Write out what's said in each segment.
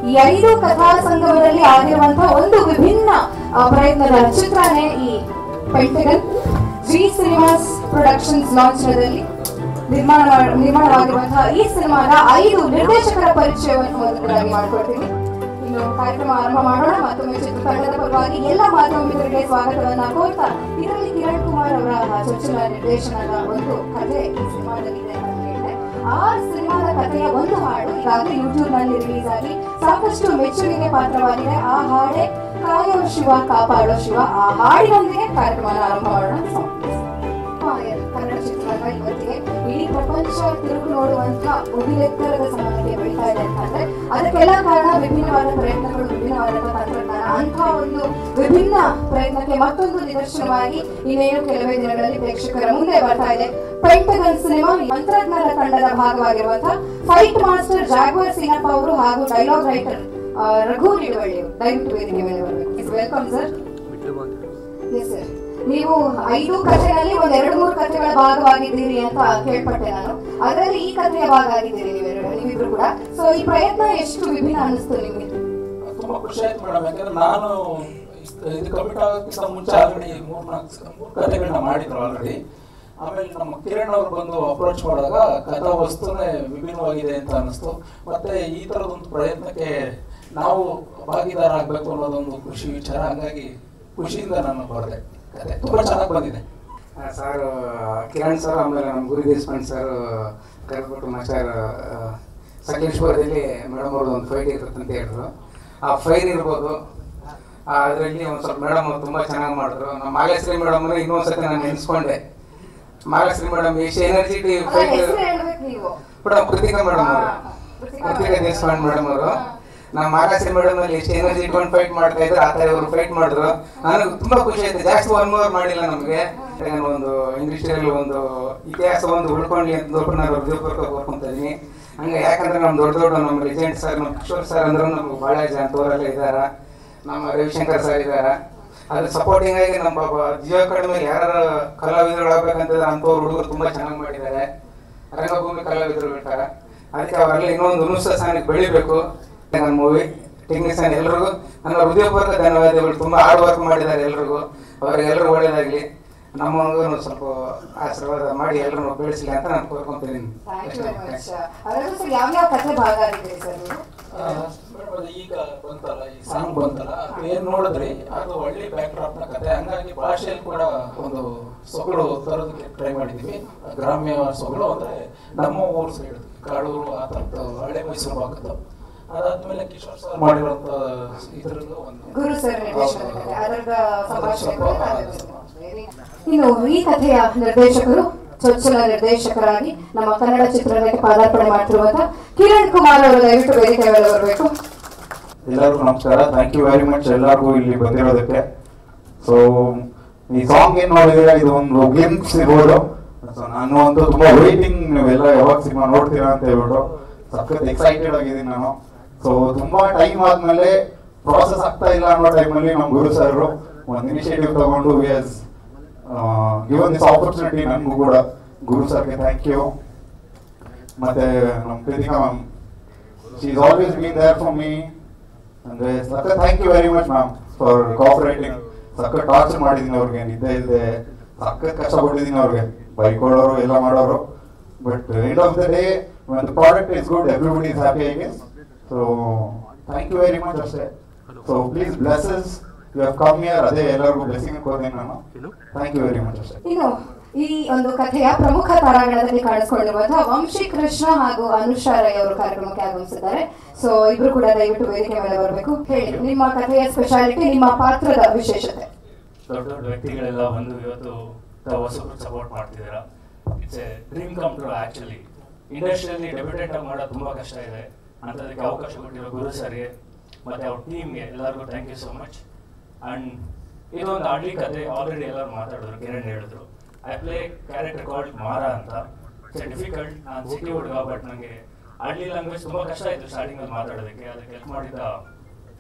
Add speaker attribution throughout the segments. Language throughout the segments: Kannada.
Speaker 1: ಈ ಐದು ಕಥಾ ಸಂಗಮದಲ್ಲಿ ಆಗಿರುವಂತಹ ಒಂದು ವಿಭಿನ್ನ ಆ, ಪ್ರಯತ್ನದ ಚಿತ್ರನೇ ಈ ಪೆಂಟಗನ್ ಜಿ ಸಿನಿಮಾಸ್ ಪ್ರೊಡಕ್ಷನ್ಸ್ ಲಾಂಛನದಲ್ಲಿ ನಿರ್ಮಾಣ ಮಾಡ- ನಿರ್ಮಾಣವಾಗಿರುವಂತಹ ಈ ಸಿನಿಮಾದ ಐದು ನಿರ್ದೇಶಕರ ಪರಿಚಯವನ್ನು ಮೊದಲನೇದಾಗಿ ಮಾಡಿಕೊಡ್ತೀನಿ ಇನ್ನು ಕಾರ್ಯಕ್ರಮ ಆರಂಭ ಮಾಡೋಣ ಮತ್ತೊಮ್ಮೆ ಚಿತ್ರತಂಡದ ಪರವಾಗಿ ಎಲ್ಲ ಮಾಧ್ಯಮ ಮಿತ್ರರಿಗೆ ಸ್ವಾಗತವನ್ನ ಕೋರ್ತಾ ಇದರಲ್ಲಿ ಕಿರಣ್ ಕುಮಾರ್ ಅವರ ಚೊಚ್ಚಲ ನಿರ್ದೇಶನದ ಒಂದು ಕಥೆ ಈ ಸಿನಿಮಾದಲ್ಲಿದೆ ಅಂತ ಹೇಳಿದೆ ಆ ಸಿನಿಮಾದ ಕಥೆಯ ಒಂದು ಹಾಡು ಈಗಾಗಲೇ ಯೂಟ್ಯೂಬ್ ನಲ್ಲಿ ರಿಲೀಸ್ ಆಗಿ ಸಾಕಷ್ಟು ಮೆಚ್ಚುಗೆಗೆ ಪಾತ್ರವಾಗಿದೆ ಆ ಹಾಡೇ ಕಾಯೋ ಶಿವ ಕಾಪಾಡೋ ಶಿವ ಆ ಹಾಡಿನೊಂದಿಗೆ ಕಾರ್ಯಕ್ರಮ ಆರಂಭ ಮಾಡೋಣ ಫೈರ್ ಕನ್ನಡ ಚಿತ್ರರಂಗ ಇವತ್ತಿಗೆ ಇಡೀ ಪ್ರಪಂಚ ತಿರುಗು ನೋಡುವಂತ ಉಗಿಲೆತ್ತರದ ಸಮಾನಕ್ಕೆ ಬೆಳೀತಾ ಇದೆ ಅಂತಂದ್ರೆ ಅದಕ್ಕೆಲ್ಲ ಕಾರಣ ವಿಭಿನ್ನವಾದ ಪ್ರಯತ್ನಗಳು ವಿಭಿನ್ನವಾದ ತಂತ್ರಜ್ಞಾನ ಅಂತ ಒಂದು ವಿಭಿನ್ನ ಪ್ರಯತ್ನಕ್ಕೆ ಮತ್ತೊಂದು ನಿದರ್ಶನವಾಗಿ ಇನ್ನೇನು ಕೆಲವೇ ದಿನಗಳಲ್ಲಿ ಪ್ರೇಕ್ಷಕರ ಮುಂದೆ ಬರ್ತಾ ಇದೆ ಪೆಂಟಗನ್ ಸಿನಿಮಾ ತಂತ್ರಜ್ಞಾನ ತಂಡದ ಭಾಗವಾಗಿರುವಂತಹ ಫೈಟ್ ಮಾಸ್ಟರ್ ಜಾಗ್ವರ್ ಸಿನಪ್ಪ ಅವರು ಹಾಗೂ ಡೈಲಾಗ್ ರೈಟರ್ ರಘು ನಿಡುವಳ್ಳಿ ಅವರು ದಯವಿಟ್ಟು ವೇದಿಕೆ ಮೇಲೆ ಬರಬೇಕು ವೆಲ್ಕಮ್ ಸರ್ ಎಸ್ ಸರ್ ನೀವು ಐದು ಕಥೆನಲ್ಲಿ ಒಂದ್ ಎರಡು ಮೂರು ಕಥೆಗಳ ಭಾಗವಾಗಿದ್ದೀರಿ ಅಂತ ಕೇಳ್ಪಟ್ಟೆ ನಾನು ಅದರಲ್ಲಿ ಈ ಕಥೆಯ ಭಾಗ ಆಗಿದ್ದೀರಿ ನೀವೆರಡು ನೀವಿಬ್ರು ಕೂಡ ಸೊ ಈ ಪ್ರಯತ್ನ ಎಷ್ಟು ವಿಭಿನ್ನ ಅನಿಸ್ತು ನಿಮ್ಗೆ
Speaker 2: ತುಂಬಾ ಖುಷಿ ಆಯ್ತು ಮೇಡಮ್ ಯಾಕಂದ್ರೆ ನಾನು ಇಸ್- ಇದು ಕಮಿಟ್ ಆಗೋಕ್ಕಿಂತ ಮುಂಚೆ ಆಲ್ರೆಡಿ ಮೂರ್ನಾಲ್ಕು ಮೂರು ಕಥೆಗಳನ್ನ ಮಾಡಿದ್ರು ಆಲ್ರೆಡಿ ಆಮೇಲೆ ನಮ್ಮ ಕಿರಣ್ ಅವ್ರು ಬಂದು ಅಪ್ರೋಚ್ ಮಾಡಿದಾಗ ಕಥಾ ವಸ್ತುನೇ ವಿಭಿನ್ನವಾಗಿದೆ ಅಂತ ಅನಿಸ್ತು ಮತ್ತೆ ಈ ತರದೊಂದು ಪ್ರಯತ್ನಕ್ಕೆ ನಾವು ಭಾಗಿದಾರ ಆಗ್ಬೇಕು ಅನ್ನೋದೊಂದು ಖುಷಿ ವಿಚಾರ ಹಂಗಾಗಿ ಖುಷಿಯಿಂದ ನಾನು ಬರೆದೆ ಕತೆ ತುಂಬಾ ಚೆನ್ನಾಗಿ ಬಂದಿದೆ
Speaker 3: ಸರ್ ಕಿರಣ್ ಸರ್ ಆಮೇಲೆ ನಮ್ಮ ಗುರು ದೇಶಪಾಂಡೆ ಸರ್ ಕರೆದ್ಬಿಟ್ಟು ಮಾಸ್ಟರ್ ಸಕಲೇಶ್ವರದಲ್ಲಿ ಮೇಡಮ್ ಅವ್ರದ್ದು ಒಂದು ಫೈಟ್ ಇರುತ್ತೆ ಅಂತ ಹೇಳಿದ್ರು ಆ ಫೈರ್ ಇರ್ಬೋದು ಅದರಲ್ಲಿ ಒಂದು ಸ್ವಲ್ಪ ಮೇಡಮ್ ಅವ್ರು ತುಂಬ ಚೆನ್ನಾಗಿ ಮಾಡಿದ್ರು ನಮ್ಮ ಮಾಲೇಶ್ವರಿ ಮೇಡಮ್ ಇನ್ನೊಂದು ಸತಿ ನಾನು ನೆನೆಸ್ಕೊಂಡೆ ಮಾಲೇಶ್ವರಿ ಮೇಡಮ್ ಎಷ್ಟು ಎನರ್ಜಿಟಿ
Speaker 1: ಅಲ್ಲ,
Speaker 3: ಫೈಟ್
Speaker 1: ಹೆಸರು ಹೇಳ್ಬೇಕು ನೀವು
Speaker 3: ಮೇಡಮ್ ಕೃತಿಕಾ ಮೇಡಮ್ ಅವರು
Speaker 1: ಹಾ, ಕೃತಿಕಾ
Speaker 3: ಕೃತಿಕಾ
Speaker 1: madam.
Speaker 3: ದೇಶಪಾಂಡೆ ಮೇಡಮ್ ಅವರು
Speaker 1: ಹಾ.
Speaker 3: ನಮ್ಮ ಮಾಲಾಶ್ರೀ ಮೇಡಮ್ ಅಲ್ಲಿ ಎಷ್ಟು ಎನರ್ಜಿ ಇಟ್ಕೊಂಡು ಫೈಟ್ ಮಾಡ್ತಾ ಇದ್ರು ಆ ಥರ ಇವರು ಫೈಟ್ ಮಾಡಿದ್ರು ನನಗೆ ತುಂಬಾ ಖುಷಿ ಆಯ್ತು ಜಾಸ್ತಿ ಒನ್ ಮೂವರ್ ಮಾಡಿಲ್ಲ ನಮಗೆ ಒಂದು ಇಂಡಸ್ಟ್ರಿಯಲ್ಲಿ ಒಂದು ಇತಿಹಾಸ ಒಂದು ಉಳ್ಕೊಳ್ಳಿ ಅಂತ ದೊಡ್ಡ ನಾನು ಹೃದಯಪೂರ್ವಕ ಕೋರ್ಕೊಂತ ಇದೀನಿ ಹಂಗೆ ಯಾಕಂದ್ರೆ ನಮ್ಮ ದೊಡ್ಡ ದೊಡ್ಡ ನಮ್ಮ ಲೆಜೆಂಡ್ ಸರ್ ನಮ್ಮ ಕಿಶೋರ್ ಸರ್ ಅಂದ್ರೆ ನಮ್ಗೆ ಭಾಳ ಜನ ಅಂತವರೆಲ್ಲ ಇದ್ದಾರೆ ನಮ್ಮ ರವಿಶಂಕರ್ ಸರ್ ಇದ್ದಾರೆ ಅದ್ರ ಸಪೋರ್ಟಿಂಗ್ ಆಗಿ ನಮ್ಮ ಬ- ಜಿಯೋ ಅಕಾಡೆಮಿ ಯಾರು ಕಲಾವಿದರುಗಳಾಗಬೇಕಂತ ಅಂಥವ್ರು ಹುಡುಗರು ತುಂಬಾ ಚೆನ್ನಾಗಿ ಮಾಡಿದ್ದಾರೆ ರಂಗಭೂಮಿ ಕಲಾವಿದರು ಬೇಕಾರೆ ಅದಕ್ಕೆ ಅವರೆಲ್ಲ ಇನ್ನೊಂದು ಉನ್ನತ ಸ್ಥಾನಕ್ಕೆ ಬೆಳಿಬೇಕು ನನ್ನ ಮೂವಿ ಟೆಕ್ನಿಷಿಯನ್ ಎಲ್ರಿಗೂ ನನ್ನ ಹೃದಯಪೂರ್ವಕ ಧನ್ಯವಾದಗಳು ತುಂಬಾ ಹಾರ್ಡ್ ವರ್ಕ್ ಮಾಡಿದ್ದಾರೆ ಎಲ್ರಿಗೂ ಅವರಿಗೆಲ್ಲರೂ ಒಳ್ಳೇದಾಗಲಿ ನಮಗೂ ಸ್ವಲ್ಪ ಆಶೀರ್ವಾದ ಮಾಡಿ ಎಲ್ಲರೂ ಬೆಳೆಸಲಿ ಅಂತ ನಾನು ಕೋರ್ಕೊಂತೀನಿ
Speaker 1: ಥ್ಯಾಂಕ್ ಯು ವೆರಿ ಮಚ್ ಅದರಲ್ಲೂ ಸರ್ ಯಾವ್ಯಾವ ಕಥೆ ಭಾಗ ಆಗಿದ್ದೀರಿ ಸರ್ ನೀವು
Speaker 2: ಆ, ಮೇಡಮ್, ಅದು ಈಗ ಬಂತಲ್ಲ ಈ ಸಾಂಗ್ ಬಂತಲ್ಲ ಅದು ಏನ್ ನೋಡಿದ್ರಿ ಅದು ಒಳ್ಳೆ ಬ್ಯಾಕ್ ಡ್ರಾಪ್ ನ ಕತೆ ಹಂಗಾಗಿ ಭಾಷೆಯಲ್ಲಿ ಕೂಡ ಒಂದು ಸೊಗಡು ತರೋದಕ್ಕೆ ಟ್ರೈ ಮಾಡಿದೀವಿ ಗ್ರಾಮ್ಯ ಸೊಗಡು ಅಂದ್ರೆ ನಮ್ಮ ಊರ್ ಸೈಡ್ ಕಾಡೂರು ಆ ಥರದ್ದು ಹಳೆ ಮೈಸೂರು ಭಾಗದ್ದು ಅದಾದ್ಮೇಲೆ ಕಿಶೋರ್ ಸರ್ ಮಾಡಿರುವಂತ ಇದ್ರದ್ದು ಒಂದು
Speaker 1: ಗುರು ಸರ್ ನಿರ್ದೇಶನದ ಕಥೆ ಅದರದ ಸಂಭಾಷಣೆ
Speaker 2: ಸ್ವಲ್ಪ,
Speaker 1: ಕೂಡ
Speaker 2: ಆ,
Speaker 1: ತಂದಿದ್ದೀರಿ. ಇನ್ನು ಈ ಕಥೆಯ ನಿರ್ದೇಶಕರು ಚೊಚ್ಚಲ ನಿರ್ದೇಶಕರಾಗಿ ನಮ್ಮ ಕನ್ನಡ ಚಿತ್ರರಂಗಕ್ಕೆ ಪಾದಾರ್ಪಣೆ ಮಾಡ್ತಿರುವಂತಹ ಕಿರಣ್ ಕುಮಾರ್ ಅವರು ದಯವಿಟ್ಟು ವೇದಿಕೆ ಮೇಲೆ ಬರಬೇಕು
Speaker 4: ಎಲ್ಲರಿಗೂ ನಮಸ್ಕಾರ ಥ್ಯಾಂಕ್ ಯು ವೆರಿ ಮಚ್ ಎಲ್ಲರಿಗೂ ಇಲ್ಲಿ ಬಂದಿರೋದಕ್ಕೆ ಸೊ ಈ ಸಾಂಗ್ ಏನ್ ನೋಡಿದ್ರೆ ಇದು ಒಂದು ಗ್ಲಿಮ್ಸ್ ಇರ್ಬೋದು ಸೊ ನಾನು ಅಂತೂ ತುಂಬಾ ವೇಟಿಂಗ್ ನೀವೆಲ್ಲ ಯಾವಾಗ ಸಿನಿಮಾ ನೋಡ್ತೀರಾ ಅಂತ ಹೇಳ್ಬಿಟ್ಟು ಸಖತ್ ಎಕ್ಸೈಟೆಡ್ ಆಗಿದ್ದೀನಿ ನಾನು ಸೊ ತುಂಬಾ ಟೈಮ್ ಆದ್ಮೇಲೆ ಪ್ರಾಸೆಸ್ ಆಗ್ತಾ ಇಲ್ಲ ಅನ್ನೋ ಟೈಮಲ್ಲಿ ನಮ್ಮ ಗುರು ಸರ್ ಒಂದು ಇನಿಷಿಯೇಟಿವ್ ತಗೊಂಡು ವಿ ಹಸ್ ಗಿವನ್ ದಿಸ್ ಆಪರ್ಚುನಿಟಿ ನನಗೂ ಕೂಡ ಗುರು ಸರ್ಗೆ ಥ್ಯಾಂಕ್ ಯು ಮತ್ತೆ ನಮ್ಮ Krithika ma'am she is always been there for me ಅಂದ್ರೆ ಸಖತ್ thank you very much ma'am for cooperating ಸಖತ್ ಟಾರ್ಚರ್ ಮಾಡಿದ್ದೀನಿ ಅವ್ರಿಗೆ ನಿದ್ದೆ ಇಲ್ಲದೆ ಸಖತ್ ಕಷ್ಟಪಟ್ಟಿದ್ದೀನಿ ಅವ್ರಿಗೆ ಬೈಕೊಳ್ಳೋರು ಎಲ್ಲ ಮಾಡೋರು but end of the day ಒಂದು product is good everybody is happy I guess so thank you very much ಅಷ್ಟೇ so please blesses you have come here ಅದೇ ಎಲ್ಲರಿಗೂ ಬ್ಲೆಸ್ಸಿಂಗ್ ಕೋರ್ತೀನಿ ನಾನು ಥ್ಯಾಂಕ್ ಯು ವೆರಿ ಮಚ್ ಅಷ್ಟೇ
Speaker 1: ಇನ್ನು ಈ ಒಂದು ಕಥೆಯ ಪ್ರಮುಖ ತಾರಾಗಣದಲ್ಲಿ ಕಾಣಿಸಿಕೊಂಡಿರುವಂತಹ ವಂಶಿ ಕೃಷ್ಣ ಹಾಗೂ ಅನುಷಾ ರೈ ಅವರು ಕಾರ್ಯಕ್ರಮಕ್ಕೆ ಆಗಮಿಸಿದ್ದಾರೆ ಸೊ ಇಬ್ರು ಕೂಡ ದಯವಿಟ್ಟು ವೇದಿಕೆ ಮೇಲೆ ಬರಬೇಕು ಹೇಳಿ ನಿಮ್ಮ ಕಥೆಯ ಸ್ಪೆಷಾಲಿಟಿ ನಿಮ್ಮ ಪಾತ್ರದ ವಿಶೇಷತೆ
Speaker 5: ದೊಡ್ಡ ದೊಡ್ಡ ವ್ಯಕ್ತಿಗಳೆಲ್ಲ ಬಂದು ಇವತ್ತು ತಾವು ಹೊಸಬ್ರು ಸಪೋರ್ಟ್ ಮಾಡ್ತಿದ್ದೀರಾ it's a dream come true actually ಇಂಡಸ್ಟ್ರಿಯಲ್ಲಿ ಡೆಬ್ಯೂಟೆಂಟ್ ಆಗಿ ಮಾಡೋದು ತುಂಬಾ ಕಷ್ಟ ಇದೆ ಅಂಥದಕ್ಕೆ ಅವಕಾಶ ಕೊಟ್ಟಿರೋ ಗುರು ಸರ್ಗೆ ಮತ್ತೆ ಅವ್ರ ಟೀಮ್ಗೆ ಎಲ್ಲರಿಗೂ thank you so much and ಇದೊಂದು ಆಡ್ಲಿ ಕತೆ ಆಲ್ರೆಡಿ ಎಲ್ಲರೂ ಮಾತಾಡಿದ್ರು ಕಿರಣ್ ಹೇಳಿದ್ರು I play character called Maara ಅಂತ ಇಟ್ಸ್ ಡಿಫಿಕಲ್ಟ್ ನಾನು ಸಿಟಿ ಹುಡುಗ ಬಟ್ ನನಗೆ ಆಡ್ಲಿ ಲ್ಯಾಂಗ್ವೇಜ್ ತುಂಬಾ ಕಷ್ಟ ಆಯಿತು ಸ್ಟಾರ್ಟಿಂಗಲ್ಲಿ ಮಾತಾಡೋದಕ್ಕೆ ಅದಕ್ಕೆ ಹೆಲ್ಪ್ ಮಾಡಿದ್ದ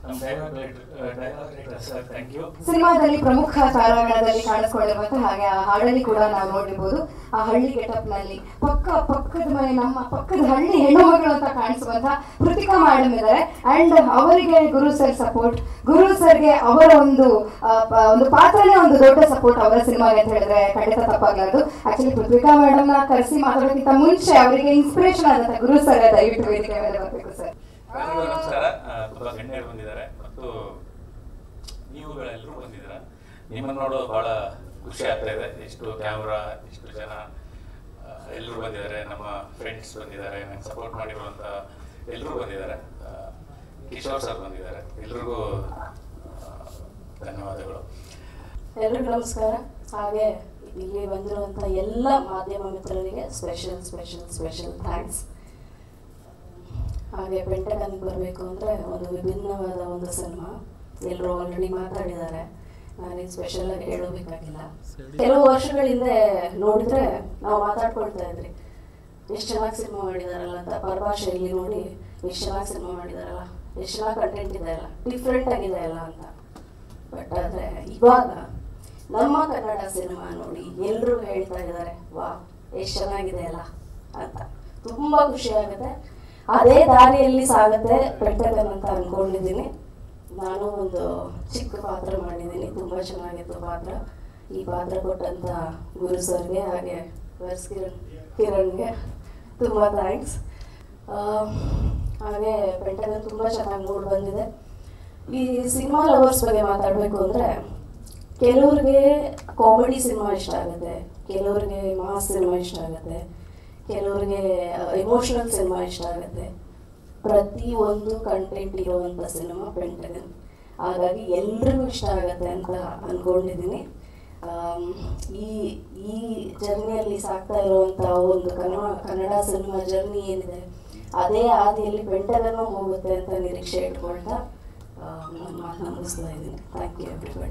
Speaker 5: ನಮ್ಮ dialogue dialogue writer sir thank you
Speaker 1: ಸಿನಿಮಾದಲ್ಲಿ ಪ್ರಮುಖ ತಾರಾಗಣದಲ್ಲಿ ಕಾಣಿಸ್ಕೊಂಡಿರುವಂತಹ ಹಾಗೆ ಆ ಹಾಡಲ್ಲಿ ಕೂಡ ನಾವು ನೋಡಿರ್ಬೋದು ಆ ಹಳ್ಳಿ ಗೆಟಪ್ ನಲ್ಲಿ ಪಕ್ಕ ಪಕ್ಕದ ಮನೆ ನಮ್ಮ ಪಕ್ಕದ ಹಳ್ಳಿ ಹೆಣ್ಣು ಮಗಳು ಅಂತ ಕಾಣಿಸುವಂತಹ ಕೃತಿಕಾ ಮೇಡಮ್ ಇದ್ದಾರೆ ಅಂಡ್ ಅವರಿಗೆ ಗುರು ಸರ್ ಸಪೋರ್ಟ್ ಗುರು ಸರ್ಗೆ ಅವರ ಒಂದು ಆ, ಪ- ಒಂದು ಪಾತ್ರನೇ ಒಂದು ದೊಡ್ಡ ಸಪೋರ್ಟ್ ಅವರ ಸಿನಿಮಾಗೆ ಅಂತ ಹೇಳಿದ್ರೆ ಖಂಡಿತ ತಪ್ಪಾಗಲಾರದು ಆಕ್ಚುಲಿ ಪೃಥ್ವಿಕಾ ಮೇಡಮ್ ನ ಕರೆಸಿ ಮಾತಾಡೋದಕ್ಕಿಂತ ಮುಂಚೆ ಅವರಿಗೆ ಇನ್ಸ್ಪಿರೇಷನ್ ಆದಂತ ಗುರು ಸರ್ ದಯವಿಟ್ಟು ವೇದಿಕೆ ಮೇಲೆ ಬರಬೇಕು ಸರ್
Speaker 6: ಎಲ್ಲರಿಗೂ ನಮಸ್ಕಾರ ಆ, ತುಂಬಾ ಗಣ್ಯರು ಬಂದಿದ್ದಾರೆ ಮತ್ತು ನೀವುಗಳೆಲ್ಲರೂ ಬಂದಿದ್ದೀರ ನಿಮ್ಮನ್ನು ನೋಡೋದು ಬಹಳ ಖುಷಿ ಆಗ್ತಾ ಇದೆ ಇಷ್ಟು ಕ್ಯಾಮ್ರಾ ಇಷ್ಟು ಜನ ಎಲ್ಲರೂ ಬಂದಿದ್ದಾರೆ ನಮ್ಮ ಫ್ರೆಂಡ್ಸ್ ಬಂದಿದ್ದಾರೆ ನಂಗೆ ಸಪೋರ್ಟ್ ಮಾಡಿರುವಂಥ ಎಲ್ಲರೂ ಬಂದಿದ್ದಾರೆ ಆ, ಕಿಶೋರ್ ಸರ್ ಬಂದಿದ್ದಾರೆ ಎಲ್ರಿಗೂ ಆ, ಧನ್ಯವಾದಗಳು
Speaker 7: ಎಲ್ರಿಗೂ ನಮಸ್ಕಾರ ಹಾಗೆ ಇಲ್ಲಿ ಬಂದಿರುವಂಥ ಎಲ್ಲ ಮಾಧ್ಯಮ ಮಿತ್ರರಿಗೆ ಸ್ಪೆಷಲ್ ಸ್ಪೆಷಲ್ ಸ್ಪೆಷಲ್ ಥ್ಯಾಂಕ್ಸ್ ಹಾಗೆ ಪೆಂಟಗನ್ಗೆ ಬರಬೇಕು ಅಂದರೆ ಒಂದು ವಿಭಿನ್ನವಾದ ಒಂದು ಸಿನಿಮಾ ಎಲ್ಲರೂ ಆಲ್ರೆಡಿ ಮಾತಾಡಿದ್ದಾರೆ ನಾನೇನು ಸ್ಪೆಷಲ್ ಆಗಿ ಹೇಳಬೇಕಾಗಿಲ್ಲ ಕೆಲವು ವರ್ಷಗಳ ಹಿಂದೆ ನೋಡಿದ್ರೆ ನಾವು ಮಾತಾಡ್ಕೊಳ್ತಾ ಇದ್ರಿ ಎಷ್ಟು ಚೆನ್ನಾಗಿ ಸಿನಿಮಾ ಮಾಡಿದಾರಲ್ಲ ಅಂತ ಪರಭಾಷೆಯಲ್ಲಿ ನೋಡಿ ಎಷ್ಟು ಚೆನ್ನಾಗಿ ಸಿನಿಮಾ ಮಾಡಿದಾರಲ್ಲ ಎಷ್ಟು ಚೆನ್ನಾಗಿ ಕಂಟೆಂಟ್ ಇದೆ ಅಲ್ಲ ಡಿಫ್ರೆಂಟ್ ಆಗಿದೆ ಅಲ್ಲ ಅಂತ ಬಟ್ ಆದರೆ ಇವಾಗ ನಮ್ಮ ಕನ್ನಡ ಸಿನಿಮಾ ನೋಡಿ ಎಲ್ಲರೂ ಹೇಳ್ತಾ ಇದ್ದಾರೆ ವಾ ಎಷ್ಟು ಚೆನ್ನಾಗಿದೆ ಅಲ್ಲ ಅಂತ ತುಂಬ ಖುಷಿ ಆಗುತ್ತೆ ಅದೇ ದಾರಿಯಲ್ಲಿ ಸಾಗುತ್ತೆ ಪೆಂಟಗನ್ ಅಂತ ಅನ್ಕೊಂಡಿದ್ದೀನಿ ನಾನು ಒಂದು ಚಿಕ್ಕ ಪಾತ್ರ ಮಾಡಿದ್ದೀನಿ ತುಂಬ ಚೆನ್ನಾಗಿತ್ತು ಪಾತ್ರ ಈ ಪಾತ್ರ ಕೊಟ್ಟಂತ ಗುರು ಸರ್ಗೆ ಹಾಗೆ ವರ್ಸ್ ಕಿರಣ್ ಕಿರಣ್ಗೆ ತುಂಬ ಥ್ಯಾಂಕ್ಸ್ ಹಾಗೆ ಪೆಂಟಗನ್ ತುಂಬ ಚೆನ್ನಾಗಿ ಮೂಡ್ ಬಂದಿದೆ ಈ ಸಿನಿಮಾ ಲವರ್ಸ್ ಬಗ್ಗೆ ಮಾತಾಡಬೇಕು ಅಂದರೆ ಕೆಲವ್ರಿಗೆ ಕಾಮಿಡಿ ಸಿನಿಮಾ ಇಷ್ಟ ಆಗುತ್ತೆ ಕೆಲವ್ರಿಗೆ ಮಾಸ್ ಸಿನಿಮಾ ಇಷ್ಟ ಆಗುತ್ತೆ ಕೆಲವ್ರಿಗೆ ಎಮೋಷನಲ್ ಸಿನಿಮಾ ಇಷ್ಟ ಆಗುತ್ತೆ ಪ್ರತಿ ಒಂದು ಕಂಟೆಂಟ್ ಇರುವಂಥ ಸಿನಿಮಾ ಪೆಂಟಗನ್ ಹಾಗಾಗಿ ಎಲ್ರಿಗೂ ಇಷ್ಟ ಆಗುತ್ತೆ ಅಂತ ಅಂದ್ಕೊಂಡಿದ್ದೀನಿ ಆಮ್, ಈ ಈ ಜರ್ನಿಯಲ್ಲಿ ಸಾಕ್ತಾ ಇರುವಂಥ ಒಂದು ಕನ್ನಡ ಕನ್ನಡ ಸಿನಿಮಾ ಜರ್ನಿ ಏನಿದೆ ಅದೇ ಹಾದಿಯಲ್ಲಿ ಪೆಂಟಗನ್ನು ಹೋಗುತ್ತೆ ಅಂತ ನಿರೀಕ್ಷೆ ಇಟ್ಕೊಳ್ತಾ ಆಮ್, ನನ್ನ ಮಾತನ್ನ ಮುಗಿಸ್ತಾ ಇದ್ದೀನಿ ಥ್ಯಾಂಕ್ ಯು ಎವ್ರಿಬಡಿ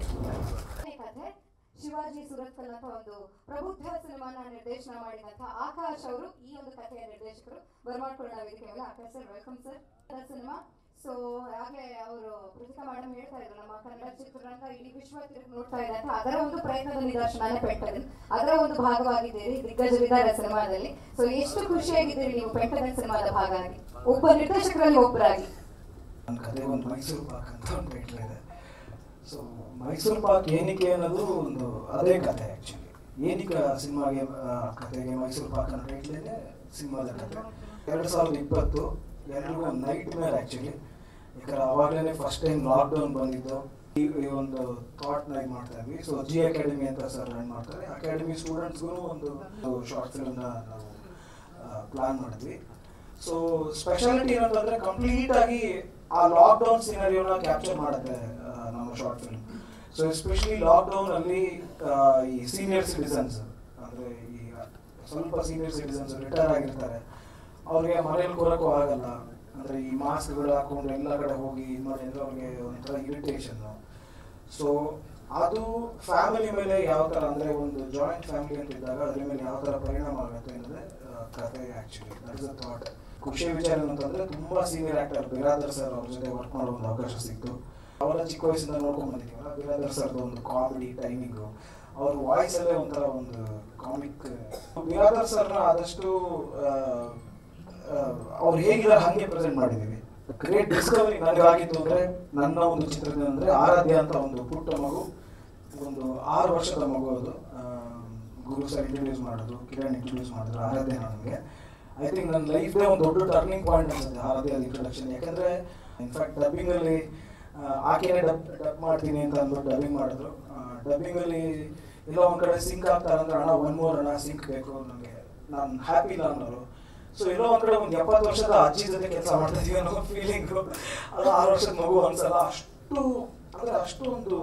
Speaker 1: ಕಥೆ ಶಿವಾಜಿ ಸುರತ್ಕಲ್ ಅಂತ ಒಂದು ಪ್ರಬುದ್ಧ ಸಿನಿಮಾನ ನಿರ್ದೇಶನ ಮಾಡಿದಂತ ಆಕಾಶ್ ಅವರು ಈ ಒಂದು ಕಥೆಯ ನಿರ್ದೇಶಕರು ಬರ್ಮಾಡ್ಕೊಳ್ಳೋ ವೇದಿಕೆ ಮೇಲೆ Akash sir welcome sir cinema so ಹಾಗೆ ಅವರು ಕೃತಿಕಾ ಮೇಡಮ್ ಹೇಳ್ತಾ ಇದ್ರು ನಮ್ಮ ಕನ್ನಡ ಚಿತ್ರರಂಗ ಇಡೀ ವಿಶ್ವ ತಿರುಗಿ ನೋಡ್ತಾ ಇದೆ ಅಂತ ಅದರ ಒಂದು ಪ್ರಯತ್ನದ ನಿದರ್ಶನನೇ ಪೆಂಟಗನ್ ಅದರ ಒಂದು ಭಾಗವಾಗಿದ್ದೀರಿ ದಿಗ್ಗಜರಿದ್ದಾರೆ ಸಿನಿಮಾದಲ್ಲಿ ಸೊ ಎಷ್ಟು ಖುಷಿಯಾಗಿದ್ದೀರಿ ನೀವು ಪೆಂಟಗನ್ ಸಿನಿಮಾದ ಭಾಗ ಆಗಿ ಒಬ್ಬ ನಿರ್ದೇಶಕರಲ್ಲಿ ಒಬ್ಬರಾಗಿ
Speaker 8: ನನ್ನ ಕತೆ ಒಂದು ಮೈಸೂರು ಪಾಕ್ ಅಂತ ಒಂದು ಟೈಟ್ಲ್ ಇದೆ ಸೊ ಮೈಸೂರು ಪಾಕ್ ಏನಕ್ಕೆ ಅನ್ನೋದು ಒಂದು ಅದೇ ಕತೆ ಆ್ಯಕ್ಚುಲಿ ಏನಕ್ಕೆ ಆ ಸಿನಿಮಾಗೆ ಆ, ಕತೆಗೆ ಮೈಸೂರು ಪಾಕ್ ಅನ್ನೋ ಟೈಟ್ಲೇನೆ ಸಿನಿಮಾದ ಕತೆ ಎರಡು ಸಾವಿರದ ಇಪ್ಪತ್ತು ಎಲ್ರಿಗೂ ಒಂದು ನೈಟ್ ಮೇರ್ ಆ್ಯಕ್ಚುಲಿ ಯಾಕಂದ್ರೆ ಅವಾಗಲೇ ಫಸ್ಟ್ ಟೈಮ್ ಲಾಕ್ಡೌನ್ ಬಂದಿದ್ದು ಈ ಈ ಒಂದು ಥಾಟ್ನ ಇದು ಮಾಡ್ತಾ ಇದ್ವಿ ಸೊ ಜಿ ಅಕಾಡೆಮಿ ಅಂತ ಸರ್ ರನ್ ಮಾಡ್ತಾರೆ ಅಕಾಡೆಮಿ ಸ್ಟೂಡೆಂಟ್ಸ್ಗೂ ಒಂದು ಶಾರ್ಟ್ ಫಿಲ್ಮ್ನ ನಾವು ಪ್ಲಾನ್ ಮಾಡಿದ್ವಿ ಸೊ ಸ್ಪೆಷಾಲಿಟಿ ಏನಂತಂದ್ರೆ ಕಂಪ್ಲೀಟ್ ಆಗಿ ಆ ಲಾಕ್ಡೌನ್ ಸಿನಾರಿಯೋನ ಕ್ಯಾಪ್ಚರ್ ಮಾಡುತ್ತೆ ಆ, ನಮ್ಮ short film so especially lockdown ಅಲ್ಲಿ ಆ, ಈ ಸೀನಿಯರ್ ಸಿಟಿಸನ್ಸ್ ಅಂದ್ರೆ ಈ ಸ್ವಲ್ಪ ಸೀನಿಯರ್ ಸಿಟಿಸನ್ಸ್ ರಿಟೈರ್ ಆಗಿರ್ತಾರೆ ಅವ್ರಿಗೆ ಮನೇಲಿ ಕೂರಕ್ಕೂ ಆಗಲ್ಲ ಅಂದ್ರೆ ಈ ಮಾಸ್ಕ್ಗಳು ಹಾಕೊಂಡು ಎಲ್ಲ ಕಡೆ ಹೋಗಿ ಇದು ಮಾಡಿ ಅಂದ್ರೆ ಅವ್ರಿಗೆ ಒಂಥರ ಇರಿಟೇಷನ್ ಸೊ ಅದು ಫ್ಯಾಮಿಲಿ ಮೇಲೆ ಯಾವ ತರ ಅಂದ್ರೆ ಒಂದು ಜಾಯಿಂಟ್ ಫ್ಯಾಮಿಲಿ ಅಂತ ಇದ್ದಾಗ ಅದ್ರ ಮೇಲೆ ಯಾವ ತರ ಪರಿಣಾಮ ಆಗುತ್ತೆ ಅನ್ನೋದೇ ಆ, ಕಥೆ ಆಕ್ಚುಲಿ ದಟ್ ಇಸ್ ಥಾಟ್ ಖುಷಿ ವಿಚಾರ ಏನಂತಂದ್ರೆ ತುಂಬಾ ಸೀನಿಯರ್ ಆಕ್ಟರ್ ಬಿರಾದರ್ ಸರ್ ಅವ್ರ ಜೊತೆ ವರ್ಕ್ ಮಾಡೋ ಒಂದು ಅವಕಾಶ ಸಿಕ್ತು ಅವರ ಚಿಕ್ಕ ವಯಸ್ಸಿಂದ ನೋಡ್ಕೊಂಡ್ ಬಂದಿದ್ದೀವಲ್ಲ ಬಿರಾದರ್ ಸರ್ದು ಒಂದು ಕಾಮಿಡಿ ಟೈಮಿಂಗು ಅವ್ರ ವಾಯ್ಸ್ ಅಲ್ಲೇ ಒಂಥರ ಒಂದು ಕಾಮಿಕ್ ಬಿರಾದರ್ ಸರ್ನ ಆದಷ್ಟು ಆ, ಆ, ಅವ್ರು ಹೇಗಿದ್ದಾರೆ ಹಂಗೆ ಪ್ರೆಸೆಂಟ್ ಮಾಡಿದೀವಿ ಗ್ರೇಟ್ ಡಿಸ್ಕವರಿ ನನಗಾಗಿತ್ತು ಅಂದ್ರೆ ನನ್ನ ಒಂದು ಚಿತ್ರದಿಂದ ಅಂದ್ರೆ ಆರಾಧ್ಯ ಅಂತ ಒಂದು ಪುಟ್ಟ ಮಗು ಒಂದು ಆರು ವರ್ಷದ ಮಗು ಅದು ಆ, ಗುರು ಸರ್ ಇಂಟ್ರೊಡ್ಯೂಸ್ ಮಾಡೋದು ಕಿರಣ್ ಇಂಟ್ರೊಡ್ಯೂಸ್ ಮಾಡಿದ್ರು ಆರಾಧ್ಯ ನನಗೆ ಐ ಥಿಂಕ್ ನನ್ನ ಲೈಫ್ದೇ ಒಂದು ದೊಡ್ಡ ಟರ್ನಿಂಗ್ ಪಾಯಿಂಟ್ ಅನ್ಸುತ್ತೆ ಆರಾಧ್ಯ ಇಂಟ್ರೊಡಕ್ಷನ್ ಯಾಕಂದ್ರೆ ಇನ್ಫ್ಯಾಕ್ಟ್ ಡಬ್ಬಿಂಗ್ ಅಲ್ಲಿ ಆ, ಆಕೆನೇ ಡಬ್ ಡಬ್ ಮಾಡ್ತೀನಿ ಅಂತ ಅಂದ್ಬಿಟ್ಟು ಡಬ್ಬಿಂಗ್ ಮಾಡಿದ್ರು ಡಬ್ಬಿಂಗ್ ಅಲ್ಲಿ ಎಲ್ಲ ಒಂದ್ ಕಡೆ ಸಿಂಕ್ ಆಗ್ತಾರೆ ಅಂದ್ರೆ ಅಣ್ಣ ಒನ್ ಮೋರ್ ಅಣ್ಣ ಸಿಂಕ್ ಬೇಕು ನನಗೆ ನಾನು ಹ್ಯಾಪಿ ಇಲ್ಲ ಅನ್ನೋರು ಸೊ ಎಲ್ಲೋ ಒಂದ್ ಕಡೆ ಒಂದು ಎಪ್ಪತ್ತು ವರ್ಷದ ಅಜ್ಜಿ ಜೊತೆ ಕೆಲಸ ಮಾಡ್ತಾ ಇದೀವಿ ಅನ್ನೋ ಫೀಲಿಂಗು ಅದು ಆರು ವರ್ಷದ ಮಗು ಅನ್ಸಲ್ಲ ಅಷ್ಟು ಅಂದ್ರೆ ಅಷ್ಟು ಒಂದು